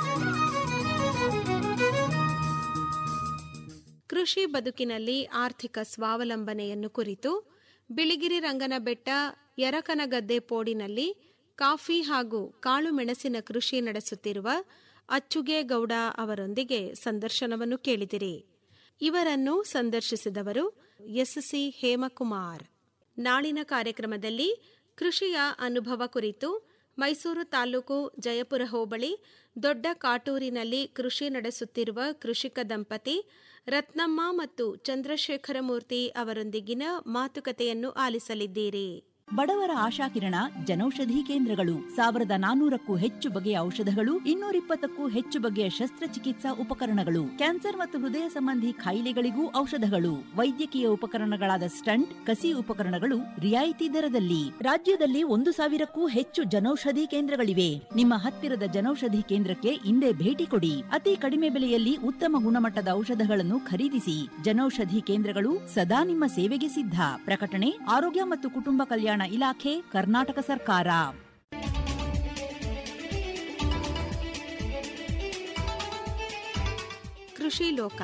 ಕೃಷಿ ಬದುಕಿನಲ್ಲಿ ಆರ್ಥಿಕ ಸ್ವಾವಲಂಬನೆಯನ್ನು ಕುರಿತು ಬಿಳಿಗಿರಿ ರಂಗನಬೆಟ್ಟ ಯರಕನಗದ್ದೆ ಪೋಡಿನಲ್ಲಿ ಕಾಫಿ ಹಾಗೂ ಕಾಳು ಮೆಣಸಿನ ಕೃಷಿ ನಡೆಸುತ್ತಿರುವ ಅಚ್ಚುಗೇಗೌಡ ಅವರೊಂದಿಗೆ ಸಂದರ್ಶನವನ್ನು ಕೇಳಿದಿರಿ ಇವರನ್ನು ಸಂದರ್ಶಿಸಿದವರು ಎಸ್ಸಿ ಹೇಮಕುಮಾರ್ ನಾಳಿನ ಕಾರ್ಯಕ್ರಮದಲ್ಲಿ ಕೃಷಿಯ ಅನುಭವ ಕುರಿತು ಮೈಸೂರು ತಾಲೂಕು ಜಯಪುರ ಹೋಬಳಿ ದೊಡ್ಡ ಕಾಟೂರಿನಲ್ಲಿ ಕೃಷಿ ನಡೆಸುತ್ತಿರುವ ಕೃಷಿಕ ದಂಪತಿ ರತ್ನಮ್ಮ ಮತ್ತು ಚಂದ್ರಶೇಖರಮೂರ್ತಿ ಅವರೊಂದಿಗಿನ ಮಾತುಕತೆಯನ್ನು ಆಲಿಸಲಿದ್ದೀರಿ ಬಡವರ ಆಶಾಕಿರಣ ಜನೌಷಧಿ ಕೇಂದ್ರಗಳು ಸಾವಿರದ ನಾನೂರಕ್ಕೂ ಹೆಚ್ಚು ಬಗೆಯ ಔಷಧಗಳು ಇನ್ನೂರಿಪ್ಪತ್ತಕ್ಕೂ ಹೆಚ್ಚು ಬಗೆಯ ಶಸ್ತ್ರಚಿಕಿತ್ಸಾ ಉಪಕರಣಗಳು ಕ್ಯಾನ್ಸರ್ ಮತ್ತು ಹೃದಯ ಸಂಬಂಧಿ ಕಾಯಿಲೆಗಳಿಗೂ ಔಷಧಗಳು ವೈದ್ಯಕೀಯ ಉಪಕರಣಗಳಾದ ಸ್ಟಂಟ್ ಕಸಿ ಉಪಕರಣಗಳು ರಿಯಾಯಿತಿ ದರದಲ್ಲಿ ರಾಜ್ಯದಲ್ಲಿ ಒಂದು ಸಾವಿರಕ್ಕೂ ಹೆಚ್ಚು ಜನೌಷಧಿ ಕೇಂದ್ರಗಳಿವೆ ನಿಮ್ಮ ಹತ್ತಿರದ ಜನೌಷಧಿ ಕೇಂದ್ರಕ್ಕೆ ಇಂದೇ ಭೇಟಿ ಕೊಡಿ ಅತಿ ಕಡಿಮೆ ಬೆಲೆಯಲ್ಲಿ ಉತ್ತಮ ಗುಣಮಟ್ಟದ ಔಷಧಗಳನ್ನು ಖರೀದಿಸಿ ಜನೌಷಧಿ ಕೇಂದ್ರಗಳು ಸದಾ ನಿಮ್ಮ ಸೇವೆಗೆ ಸಿದ್ಧ ಪ್ರಕಟಣೆ ಆರೋಗ್ಯ ಮತ್ತು ಕುಟುಂಬ ಕಲ್ಯಾಣ ಇಲಾಖೆ ಕರ್ನಾಟಕ ಸರ್ಕಾರ ಕೃಷಿ ಲೋಕ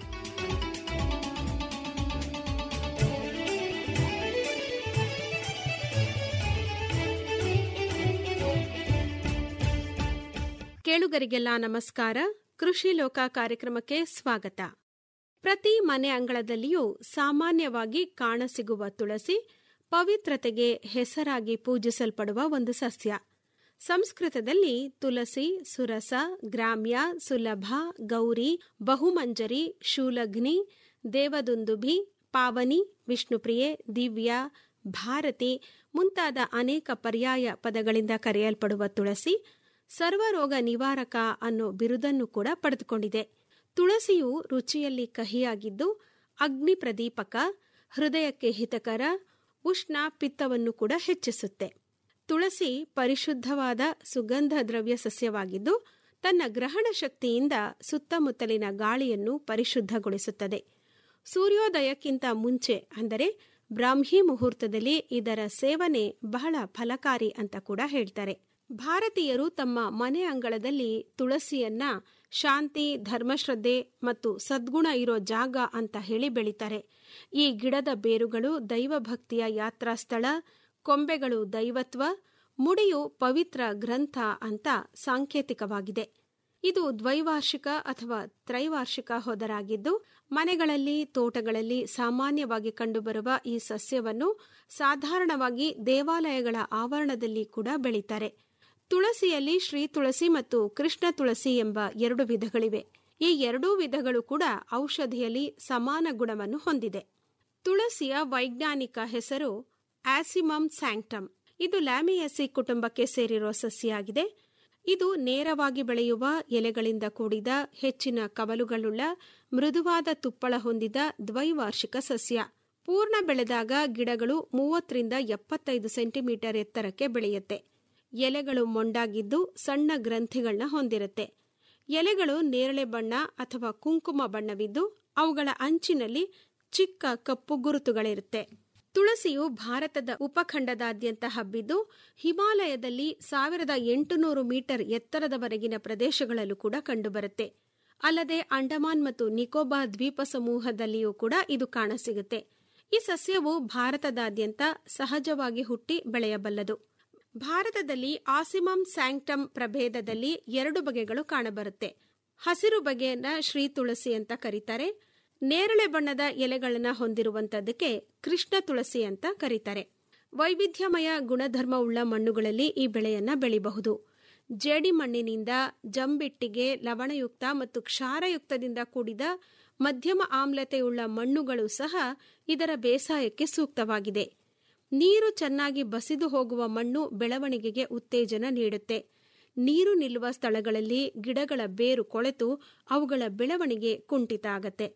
ಕೇಳುಗರಿಗೆಲ್ಲ ನಮಸ್ಕಾರ ಕೃಷಿ ಲೋಕ ಕಾರ್ಯಕ್ರಮಕ್ಕೆ ಸ್ವಾಗತ ಪ್ರತಿ ಮನೆ ಅಂಗಳದಲ್ಲಿಯೂ ಸಾಮಾನ್ಯವಾಗಿ ಕಾಣಸಿಗುವ ತುಳಸಿ ಪವಿತ್ರತೆಗೆ ಹೆಸರಾಗಿ ಪೂಜಿಸಲ್ಪಡುವ ಒಂದು ಸಸ್ಯ ಸಂಸ್ಕೃತದಲ್ಲಿ ತುಳಸಿ ಸುರಸ ಗ್ರಾಮ್ಯ ಸುಲಭ ಗೌರಿ ಬಹುಮಂಜರಿ ಶೂಲಗ್ನಿ ದೇವದುಂದುಭಿ ಪಾವನಿ ವಿಷ್ಣುಪ್ರಿಯೆ ದಿವ್ಯ ಭಾರತಿ ಮುಂತಾದ ಅನೇಕ ಪರ್ಯಾಯ ಪದಗಳಿಂದ ಕರೆಯಲ್ಪಡುವ ತುಳಸಿ ಸರ್ವರೋಗ ನಿವಾರಕ ಅನ್ನೋ ಬಿರುದನ್ನು ಕೂಡ ಪಡೆದುಕೊಂಡಿದೆ ತುಳಸಿಯು ರುಚಿಯಲ್ಲಿ ಕಹಿಯಾಗಿದ್ದು ಅಗ್ನಿ ಪ್ರದೀಪಕ ಹೃದಯಕ್ಕೆ ಹಿತಕರ ಉಷ್ಣ ಪಿತ್ತವನ್ನು ಕೂಡ ಹೆಚ್ಚಿಸುತ್ತೆ ತುಳಸಿ ಪರಿಶುದ್ಧವಾದ ಸುಗಂಧ ದ್ರವ್ಯ ಸಸ್ಯವಾಗಿದ್ದು ತನ್ನ ಗ್ರಹಣ ಶಕ್ತಿಯಿಂದ ಸುತ್ತಮುತ್ತಲಿನ ಗಾಳಿಯನ್ನು ಪರಿಶುದ್ಧಗೊಳಿಸುತ್ತದೆ ಸೂರ್ಯೋದಯಕ್ಕಿಂತ ಮುಂಚೆ ಅಂದರೆ ಬ್ರಾಹ್ಮಿ ಮುಹೂರ್ತದಲ್ಲಿ ಇದರ ಸೇವನೆ ಬಹಳ ಫಲಕಾರಿ ಅಂತ ಕೂಡ ಹೇಳ್ತಾರೆ ಭಾರತೀಯರು ತಮ್ಮ ಮನೆ ಅಂಗಳದಲ್ಲಿ ತುಳಸಿಯನ್ನ ಶಾಂತಿ ಧರ್ಮಶ್ರದ್ಧೆ ಮತ್ತು ಸದ್ಗುಣ ಇರೋ ಜಾಗ ಅಂತ ಹೇಳಿ ಬೆಳಿತಾರೆ ಈ ಗಿಡದ ಬೇರುಗಳು ದೈವಭಕ್ತಿಯ ಯಾತ್ರಾ ಸ್ಥಳ ಕೊಂಬೆಗಳು ದೈವತ್ವ ಮುಡಿಯು ಪವಿತ್ರ ಗ್ರಂಥ ಅಂತ ಸಾಂಕೇತಿಕವಾಗಿದೆ ಇದು ದ್ವೈವಾರ್ಷಿಕ ಅಥವಾ ತ್ರೈವಾರ್ಷಿಕ ಹೊದರಾಗಿದ್ದು ಮನೆಗಳಲ್ಲಿ ತೋಟಗಳಲ್ಲಿ ಸಾಮಾನ್ಯವಾಗಿ ಕಂಡುಬರುವ ಈ ಸಸ್ಯವನ್ನು ಸಾಧಾರಣವಾಗಿ ದೇವಾಲಯಗಳ ಆವರಣದಲ್ಲಿ ಕೂಡ ಬೆಳೀತಾರೆ ತುಳಸಿಯಲ್ಲಿ ಶ್ರೀ ತುಳಸಿ ಮತ್ತು ಕೃಷ್ಣ ತುಳಸಿ ಎಂಬ ಎರಡು ವಿಧಗಳಿವೆ ಈ ಎರಡೂ ವಿಧಗಳು ಕೂಡ ಔಷಧಿಯಲ್ಲಿ ಸಮಾನ ಗುಣವನ್ನು ಹೊಂದಿದೆ ತುಳಸಿಯ ವೈಜ್ಞಾನಿಕ ಹೆಸರು ಆಸಿಮಮ್ ಸ್ಯಾಂಕ್ಟಮ್ ಇದು ಲ್ಯಾಮಿಯಸಿ ಕುಟುಂಬಕ್ಕೆ ಸೇರಿರುವ ಸಸ್ಯಾಗಿದೆ ಇದು ನೇರವಾಗಿ ಬೆಳೆಯುವ ಎಲೆಗಳಿಂದ ಕೂಡಿದ ಹೆಚ್ಚಿನ ಕವಲುಗಳುಳ್ಳ ಮೃದುವಾದ ತುಪ್ಪಳ ಹೊಂದಿದ ದ್ವೈವಾರ್ಷಿಕ ಸಸ್ಯ ಪೂರ್ಣ ಬೆಳೆದಾಗ ಗಿಡಗಳು ಮೂವತ್ತರಿಂದ ಎಪ್ಪತ್ತೈದು ಸೆಂಟಿಮೀಟರ್ ಎತ್ತರಕ್ಕೆ ಬೆಳೆಯುತ್ತೆ ಎಲೆಗಳು ಮೊಂಡಾಗಿದ್ದು ಸಣ್ಣ ಗ್ರಂಥಿಗಳನ್ನ ಹೊಂದಿರುತ್ತೆ ಎಲೆಗಳು ನೇರಳೆ ಬಣ್ಣ ಅಥವಾ ಕುಂಕುಮ ಬಣ್ಣವಿದ್ದು ಅವುಗಳ ಅಂಚಿನಲ್ಲಿ ಚಿಕ್ಕ ಕಪ್ಪು ಗುರುತುಗಳಿರುತ್ತೆ ತುಳಸಿಯು ಭಾರತದ ಉಪಖಂಡದಾದ್ಯಂತ ಹಬ್ಬಿದ್ದು ಹಿಮಾಲಯದಲ್ಲಿ ಸಾವಿರದ ಎಂಟುನೂರು ಮೀಟರ್ ಎತ್ತರದವರೆಗಿನ ಪ್ರದೇಶಗಳಲ್ಲೂ ಕೂಡ ಕಂಡುಬರುತ್ತೆ ಅಲ್ಲದೆ ಅಂಡಮಾನ್ ಮತ್ತು ನಿಕೋಬಾರ್ ದ್ವೀಪ ಸಮೂಹದಲ್ಲಿಯೂ ಕೂಡ ಇದು ಕಾಣಸಿಗುತ್ತೆ ಈ ಸಸ್ಯವು ಭಾರತದಾದ್ಯಂತ ಸಹಜವಾಗಿ ಹುಟ್ಟಿ ಬೆಳೆಯಬಲ್ಲದು ಭಾರತದಲ್ಲಿ ಆಸಿಮಮ್ ಸ್ಯಾಂಕ್ಟಮ್ ಪ್ರಭೇದದಲ್ಲಿ ಎರಡು ಬಗೆಗಳು ಕಾಣಬರುತ್ತೆ ಹಸಿರು ಬಗೆಯನ್ನ ಶ್ರೀ ತುಳಸಿ ಅಂತ ಕರೀತಾರೆ ನೇರಳೆ ಬಣ್ಣದ ಎಲೆಗಳನ್ನ ಹೊಂದಿರುವಂತದ್ದಕ್ಕೆ ಕೃಷ್ಣ ತುಳಸಿ ಅಂತ ಕರೀತಾರೆ ವೈವಿಧ್ಯಮಯ ಗುಣಧರ್ಮವುಳ್ಳ ಮಣ್ಣುಗಳಲ್ಲಿ ಈ ಬೆಳೆಯನ್ನ ಬೆಳಿಬಹುದು ಜೇಡಿ ಮಣ್ಣಿನಿಂದ ಜಂಬಿಟ್ಟಿಗೆ ಲವಣಯುಕ್ತ ಮತ್ತು ಕ್ಷಾರಯುಕ್ತದಿಂದ ಕೂಡಿದ ಮಧ್ಯಮ ಆಮ್ಲತೆಯುಳ್ಳ ಮಣ್ಣುಗಳು ಸಹ ಇದರ ಬೇಸಾಯಕ್ಕೆ ಸೂಕ್ತವಾಗಿದೆ ನೀರು ಚೆನ್ನಾಗಿ ಬಸಿದು ಹೋಗುವ ಮಣ್ಣು ಬೆಳವಣಿಗೆಗೆ ಉತ್ತೇಜನ ನೀಡುತ್ತೆ ನೀರು ನಿಲ್ಲುವ ಸ್ಥಳಗಳಲ್ಲಿ ಗಿಡಗಳ ಬೇರು ಕೊಳೆತು ಅವುಗಳ ಬೆಳವಣಿಗೆ ಕುಂಠಿತ ಆಗತ್ತೆ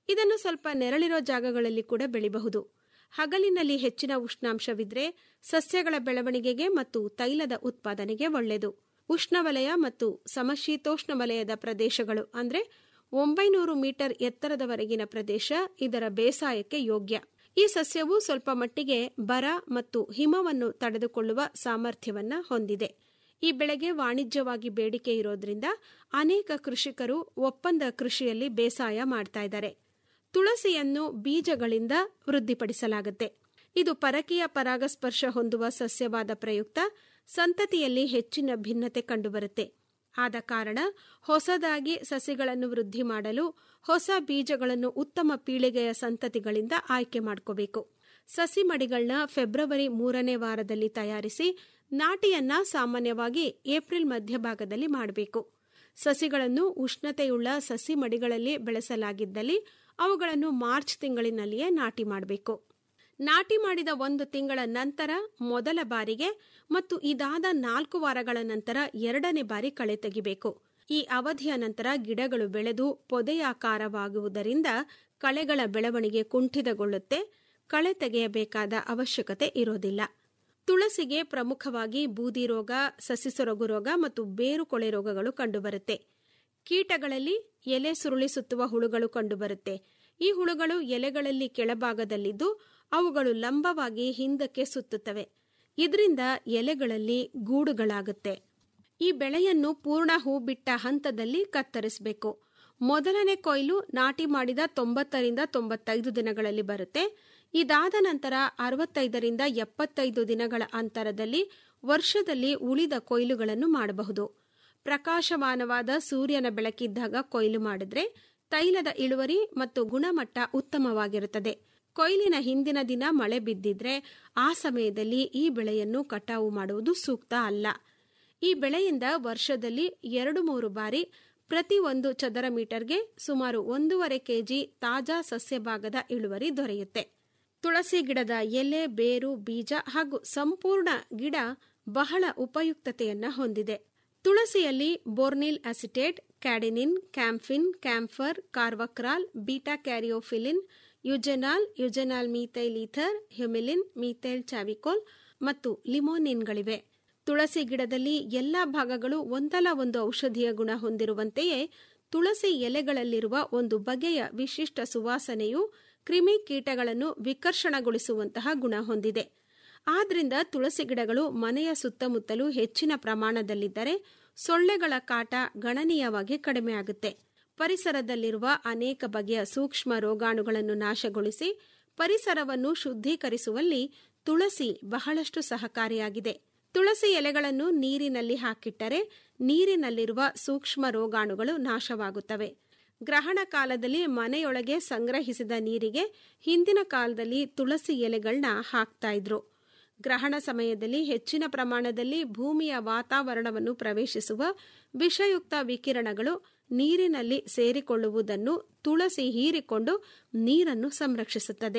ಇದನ್ನು ಸ್ವಲ್ಪ ನೆರಳಿರೋ ಜಾಗಗಳಲ್ಲಿ ಕೂಡ ಬೆಳಿಬಹುದು ಹಗಲಿನಲ್ಲಿ ಹೆಚ್ಚಿನ ಉಷ್ಣಾಂಶವಿದ್ರೆ ಸಸ್ಯಗಳ ಬೆಳವಣಿಗೆಗೆ ಮತ್ತು ತೈಲದ ಉತ್ಪಾದನೆಗೆ ಒಳ್ಳೆಯದು ಉಷ್ಣವಲಯ ಮತ್ತು ಸಮಶೀತೋಷ್ಣ ವಲಯದ ಪ್ರದೇಶಗಳು ಅಂದರೆ ಒಂಬೈನೂರು ಮೀಟರ್ ಎತ್ತರದವರೆಗಿನ ಪ್ರದೇಶ ಇದರ ಬೇಸಾಯಕ್ಕೆ ಯೋಗ್ಯ ಈ ಸಸ್ಯವು ಸ್ವಲ್ಪ ಮಟ್ಟಿಗೆ ಬರ ಮತ್ತು ಹಿಮವನ್ನು ತಡೆದುಕೊಳ್ಳುವ ಸಾಮರ್ಥ್ಯವನ್ನ ಹೊಂದಿದೆ ಈ ಬೆಳೆಗೆ ವಾಣಿಜ್ಯವಾಗಿ ಬೇಡಿಕೆ ಇರೋದ್ರಿಂದ ಅನೇಕ ಕೃಷಿಕರು ಒಪ್ಪಂದ ಕೃಷಿಯಲ್ಲಿ ಬೇಸಾಯ ಮಾಡ್ತಾ ಇದ್ದಾರೆ ತುಳಸಿಯನ್ನು ಬೀಜಗಳಿಂದ ವೃದ್ಧಿಪಡಿಸಲಾಗುತ್ತೆ ಇದು ಪರಕೀಯ ಪರಾಗಸ್ಪರ್ಶ ಹೊಂದುವ ಸಸ್ಯವಾದ ಪ್ರಯುಕ್ತ ಸಂತತಿಯಲ್ಲಿ ಹೆಚ್ಚಿನ ಭಿನ್ನತೆ ಕಂಡುಬರುತ್ತೆ ಆದ ಕಾರಣ ಹೊಸದಾಗಿ ಸಸಿಗಳನ್ನು ವೃದ್ಧಿ ಮಾಡಲು ಹೊಸ ಬೀಜಗಳನ್ನು ಉತ್ತಮ ಪೀಳಿಗೆಯ ಸಂತತಿಗಳಿಂದ ಆಯ್ಕೆ ಮಾಡ್ಕೋಬೇಕು ಸಸಿ ಮಡಿಗಳನ್ನ ಫೆಬ್ರವರಿ ಮೂರನೇ ವಾರದಲ್ಲಿ ತಯಾರಿಸಿ ನಾಟಿಯನ್ನ ಸಾಮಾನ್ಯವಾಗಿ ಏಪ್ರಿಲ್ ಮಧ್ಯಭಾಗದಲ್ಲಿ ಮಾಡಬೇಕು ಸಸಿಗಳನ್ನು ಉಷ್ಣತೆಯುಳ್ಳ ಸಸಿ ಮಡಿಗಳಲ್ಲಿ ಬೆಳೆಸಲಾಗಿದ್ದಲ್ಲಿ ಅವುಗಳನ್ನು ಮಾರ್ಚ್ ತಿಂಗಳಿನಲ್ಲಿಯೇ ನಾಟಿ ಮಾಡಬೇಕು ನಾಟಿ ಮಾಡಿದ ಒಂದು ತಿಂಗಳ ನಂತರ ಮೊದಲ ಬಾರಿಗೆ ಮತ್ತು ಇದಾದ ನಾಲ್ಕು ವಾರಗಳ ನಂತರ ಎರಡನೇ ಬಾರಿ ಕಳೆ ತೆಗಿಬೇಕು ಈ ಅವಧಿಯ ನಂತರ ಗಿಡಗಳು ಬೆಳೆದು ಪೊದೆಯಾಕಾರವಾಗುವುದರಿಂದ ಕಳೆಗಳ ಬೆಳವಣಿಗೆ ಕುಂಠಿತಗೊಳ್ಳುತ್ತೆ ಕಳೆ ತೆಗೆಯಬೇಕಾದ ಅವಶ್ಯಕತೆ ಇರೋದಿಲ್ಲ ತುಳಸಿಗೆ ಪ್ರಮುಖವಾಗಿ ಬೂದಿ ರೋಗ ಸಸಿಸೊರಗು ರೋಗ ಮತ್ತು ಬೇರು ಕೊಳೆ ರೋಗಗಳು ಕಂಡುಬರುತ್ತೆ ಕೀಟಗಳಲ್ಲಿ ಎಲೆ ಸುರುಳಿ ಸುತ್ತುವ ಹುಳುಗಳು ಕಂಡುಬರುತ್ತೆ ಈ ಹುಳುಗಳು ಎಲೆಗಳಲ್ಲಿ ಕೆಳಭಾಗದಲ್ಲಿದ್ದು ಅವುಗಳು ಲಂಬವಾಗಿ ಹಿಂದಕ್ಕೆ ಸುತ್ತುತ್ತವೆ ಇದರಿಂದ ಎಲೆಗಳಲ್ಲಿ ಗೂಡುಗಳಾಗುತ್ತೆ ಈ ಬೆಳೆಯನ್ನು ಪೂರ್ಣ ಹೂ ಬಿಟ್ಟ ಹಂತದಲ್ಲಿ ಕತ್ತರಿಸಬೇಕು ಮೊದಲನೇ ಕೊಯ್ಲು ನಾಟಿ ಮಾಡಿದ ತೊಂಬತ್ತರಿಂದ ತೊಂಬತ್ತೈದು ದಿನಗಳಲ್ಲಿ ಬರುತ್ತೆ ಇದಾದ ನಂತರ ಅರವತ್ತೈದರಿಂದ ಎಪ್ಪತ್ತೈದು ದಿನಗಳ ಅಂತರದಲ್ಲಿ ವರ್ಷದಲ್ಲಿ ಉಳಿದ ಕೊಯ್ಲುಗಳನ್ನು ಮಾಡಬಹುದು ಪ್ರಕಾಶಮಾನವಾದ ಸೂರ್ಯನ ಬೆಳಕಿದ್ದಾಗ ಕೊಯ್ಲು ಮಾಡಿದ್ರೆ ತೈಲದ ಇಳುವರಿ ಮತ್ತು ಗುಣಮಟ್ಟ ಉತ್ತಮವಾಗಿರುತ್ತದೆ ಕೊಯ್ಲಿನ ಹಿಂದಿನ ದಿನ ಮಳೆ ಬಿದ್ದಿದ್ರೆ ಆ ಸಮಯದಲ್ಲಿ ಈ ಬೆಳೆಯನ್ನು ಕಟಾವು ಮಾಡುವುದು ಸೂಕ್ತ ಅಲ್ಲ ಈ ಬೆಳೆಯಿಂದ ವರ್ಷದಲ್ಲಿ ಎರಡು ಮೂರು ಬಾರಿ ಪ್ರತಿ ಒಂದು ಚದರ ಮೀಟರ್ಗೆ ಸುಮಾರು ಒಂದೂವರೆ ಕೆಜಿ ತಾಜಾ ಸಸ್ಯ ಭಾಗದ ಇಳುವರಿ ದೊರೆಯುತ್ತೆ ತುಳಸಿ ಗಿಡದ ಎಲೆ ಬೇರು ಬೀಜ ಹಾಗೂ ಸಂಪೂರ್ಣ ಗಿಡ ಬಹಳ ಉಪಯುಕ್ತತೆಯನ್ನ ಹೊಂದಿದೆ ತುಳಸಿಯಲ್ಲಿ bornyl acetate cadinene camphene camphor carvacrol beta caryophyllene eugenol eugenol methyl ether humulene methyl chavicol ಮತ್ತು ಲಿಮೋನಿನ್ಗಳಿವೆ ತುಳಸಿ ಗಿಡದಲ್ಲಿ ಎಲ್ಲಾ ಭಾಗಗಳು ಒಂದಲ್ಲ ಒಂದು ಔಷಧೀಯ ಗುಣ ಹೊಂದಿರುವಂತೆಯೇ ತುಳಸಿ ಎಲೆಗಳಲ್ಲಿರುವ ಒಂದು ಬಗೆಯ ವಿಶಿಷ್ಟ ಸುವಾಸನೆಯು ಕ್ರಿಮಿ ಕೀಟಗಳನ್ನು ವಿಕರ್ಷಣಗೊಳಿಸುವಂತಹ ಗುಣ ಹೊಂದಿದೆ ಆದ್ರಿಂದ ತುಳಸಿ ಗಿಡಗಳು ಮನೆಯ ಸುತ್ತಮುತ್ತಲೂ ಹೆಚ್ಚಿನ ಪ್ರಮಾಣದಲ್ಲಿದ್ದರೆ ಸೊಳ್ಳೆಗಳ ಕಾಟ ಗಣನೀಯವಾಗಿ ಕಡಿಮೆಯಾಗುತ್ತೆ ಪರಿಸರದಲ್ಲಿರುವ ಅನೇಕ ಬಗೆಯ ಸೂಕ್ಷ್ಮ ರೋಗಾಣುಗಳನ್ನು ನಾಶಗೊಳಿಸಿ ಪರಿಸರವನ್ನು ಶುದ್ಧೀಕರಿಸುವಲ್ಲಿ ತುಳಸಿ ಬಹಳಷ್ಟು ಸಹಕಾರಿಯಾಗಿದೆ ತುಳಸಿ ಎಲೆಗಳನ್ನು ನೀರಿನಲ್ಲಿ ಹಾಕಿಟ್ಟರೆ ನೀರಿನಲ್ಲಿರುವ ಸೂಕ್ಷ್ಮ ರೋಗಾಣುಗಳು ನಾಶವಾಗುತ್ತವೆ ಗ್ರಹಣ ಕಾಲದಲ್ಲಿ ಮನೆಯೊಳಗೆ ಸಂಗ್ರಹಿಸಿದ ನೀರಿಗೆ ಹಿಂದಿನ ಕಾಲದಲ್ಲಿ ತುಳಸಿ ಎಲೆಗಳನ್ನ ಹಾಕ್ತಾ ಇದ್ರು ಗ್ರಹಣ ಸಮಯದಲ್ಲಿ ಹೆಚ್ಚಿನ ಪ್ರಮಾಣದಲ್ಲಿ ಭೂಮಿಯ ವಾತಾವರಣವನ್ನು ಪ್ರವೇಶಿಸುವ ವಿಷಯುಕ್ತ ವಿಕಿರಣಗಳು ನೀರಿನಲ್ಲಿ ಸೇರಿಕೊಳ್ಳುವುದನ್ನು ತುಳಸಿ ಹೀರಿಕೊಂಡು ನೀರನ್ನು ಸಂರಕ್ಷಿಸುತ್ತದೆ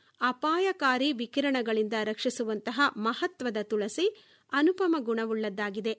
ಅಪಾಯಕಾರಿ ವಿಕಿರಣಗಳಿಂದ ರಕ್ಷಿಸುವಂತಹ ಮಹತ್ವದ ತುಳಸಿ ಅನುಪಮ ಗುಣವುಳ್ಳದ್ದಾಗಿದೆ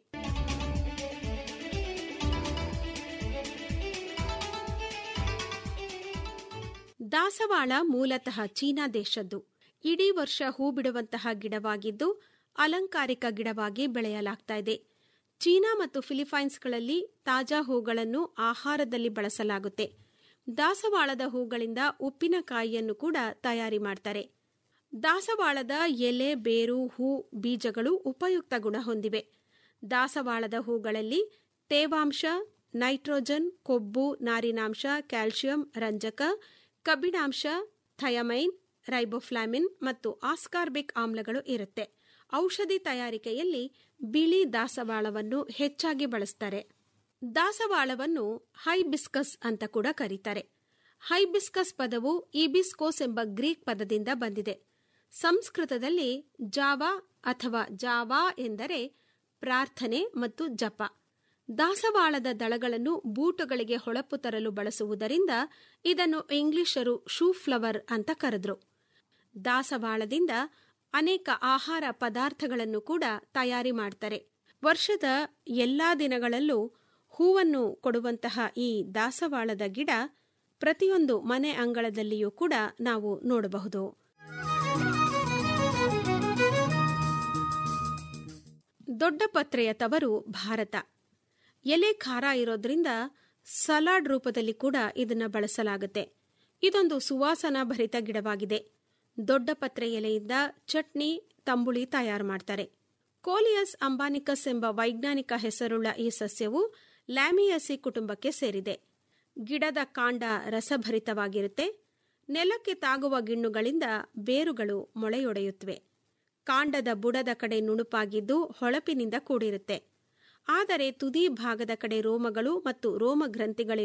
ದಾಸವಾಳ ಮೂಲತಃ ಚೀನಾ ದೇಶದ್ದು ಇಡೀ ವರ್ಷ ಹೂ ಬಿಡುವಂತಹ ಗಿಡವಾಗಿದ್ದು ಅಲಂಕಾರಿಕ ಗಿಡವಾಗಿ ಬೆಳೆಯಲಾಗ್ತಾ ಇದೆ ಚೀನಾ ಮತ್ತು ಫಿಲಿಪೈನ್ಸ್ಗಳಲ್ಲಿ ತಾಜಾ ಹೂಗಳನ್ನು ಆಹಾರದಲ್ಲಿ ಬಳಸಲಾಗುತ್ತೆ ದಾಸವಾಳದ ಹೂಗಳಿಂದ ಉಪ್ಪಿನಕಾಯಿಯನ್ನು ಕೂಡ ತಯಾರಿ ಮಾಡ್ತಾರೆ ದಾಸವಾಳದ ಎಲೆ ಬೇರು ಹೂ ಬೀಜಗಳು ಉಪಯುಕ್ತ ಗುಣ ಹೊಂದಿವೆ ದಾಸವಾಳದ ಹೂಗಳಲ್ಲಿ ತೇವಾಂಶ ನೈಟ್ರೋಜನ್ ಕೊಬ್ಬು ನಾರಿನಾಂಶ ಕ್ಯಾಲ್ಸಿಯಂ ರಂಜಕ ಕಬ್ಬಿಣಾಂಶ ಥಯಮೈನ್ ರೈಬೋಫ್ಲಾಮಿನ್ ಮತ್ತು ಆಸ್ಕಾರ್ಬಿಕ್ ಆಮ್ಲಗಳು ಇರುತ್ತೆ ಔಷಧಿ ತಯಾರಿಕೆಯಲ್ಲಿ ಬಿಳಿ ದಾಸವಾಳವನ್ನು ಹೆಚ್ಚಾಗಿ ಬಳಸ್ತಾರೆ ದಾಸವಾಳವನ್ನು ಹೈಬಿಸ್ಕಸ್ ಅಂತ ಕೂಡ ಕರೀತಾರೆ ಹೈಬಿಸ್ಕಸ್ ಪದವು ಇಬಿಸ್ಕೋಸ್ ಎಂಬ ಗ್ರೀಕ್ ಪದದಿಂದ ಬಂದಿದೆ ಸಂಸ್ಕೃತದಲ್ಲಿ ಜಾವಾ ಅಥವಾ ಜಾವಾ ಎಂದರೆ ಪ್ರಾರ್ಥನೆ ಮತ್ತು ಜಪ ದಾಸವಾಳದ ದಳಗಳನ್ನು ಬೂಟುಗಳಿಗೆ ಹೊಳಪು ತರಲು ಬಳಸುವುದರಿಂದ ಇದನ್ನು ಇಂಗ್ಲಿಷರು ಶೂ ಫ್ಲವರ್ ಅಂತ ಕರೆದ್ರು ದಾಸವಾಳದಿಂದ ಅನೇಕ ಆಹಾರ ಪದಾರ್ಥಗಳನ್ನು ಕೂಡ ತಯಾರಿ ಮಾಡ್ತಾರೆ ವರ್ಷದ ಎಲ್ಲಾ ದಿನಗಳಲ್ಲೂ ಹೂವನ್ನು ಕೊಡುವಂತಹ ಈ ದಾಸವಾಳದ ಗಿಡ ಪ್ರತಿಯೊಂದು ಮನೆ ಅಂಗಳದಲ್ಲಿಯೂ ಕೂಡ ನಾವು ನೋಡಬಹುದು ದೊಡ್ಡ ಪತ್ರೆಯ ತವರು ಭಾರತ ಎಲೆ ಖಾರ ಇರೋದ್ರಿಂದ ಸಲಾಡ್ ರೂಪದಲ್ಲಿ ಕೂಡ ಇದನ್ನು ಬಳಸಲಾಗುತ್ತೆ ಇದೊಂದು ಸುವಾಸನಾ ಭರಿತ ಗಿಡವಾಗಿದೆ ದೊಡ್ಡ ಪತ್ರೆ ಎಲೆಯಿಂದ ಚಟ್ನಿ ತಂಬುಳಿ ತಯಾರು ಮಾಡ್ತಾರೆ ಕೋಲಿಯಸ್ ಅಂಬಾನಿಕಸ್ ಎಂಬ ವೈಜ್ಞಾನಿಕ ಹೆಸರುಳ್ಳ ಈ ಸಸ್ಯವು ಲ್ಯಾಮಿಯಸಿ ಕುಟುಂಬಕ್ಕೆ ಸೇರಿದೆ ಗಿಡದ ಕಾಂಡ ರಸಭರಿತವಾಗಿರುತ್ತೆ ನೆಲಕ್ಕೆ ತಾಗುವ ಗಿಣ್ಣುಗಳಿಂದ ಬೇರುಗಳು ಮೊಳೆಯೊಡೆಯುತ್ತವೆ ಕಾಂಡದ ಬುಡದ ಕಡೆ ನುಣುಪಾಗಿದ್ದು ಹೊಳಪಿನಿಂದ ಕೂಡಿರುತ್ತೆ ಆದರೆ ತುದಿ ಭಾಗದ ಕಡೆ ರೋಮಗಳು ಮತ್ತು ರೋಮಗ್ರಂಥಿಗಳಿರುತ್ತವೆ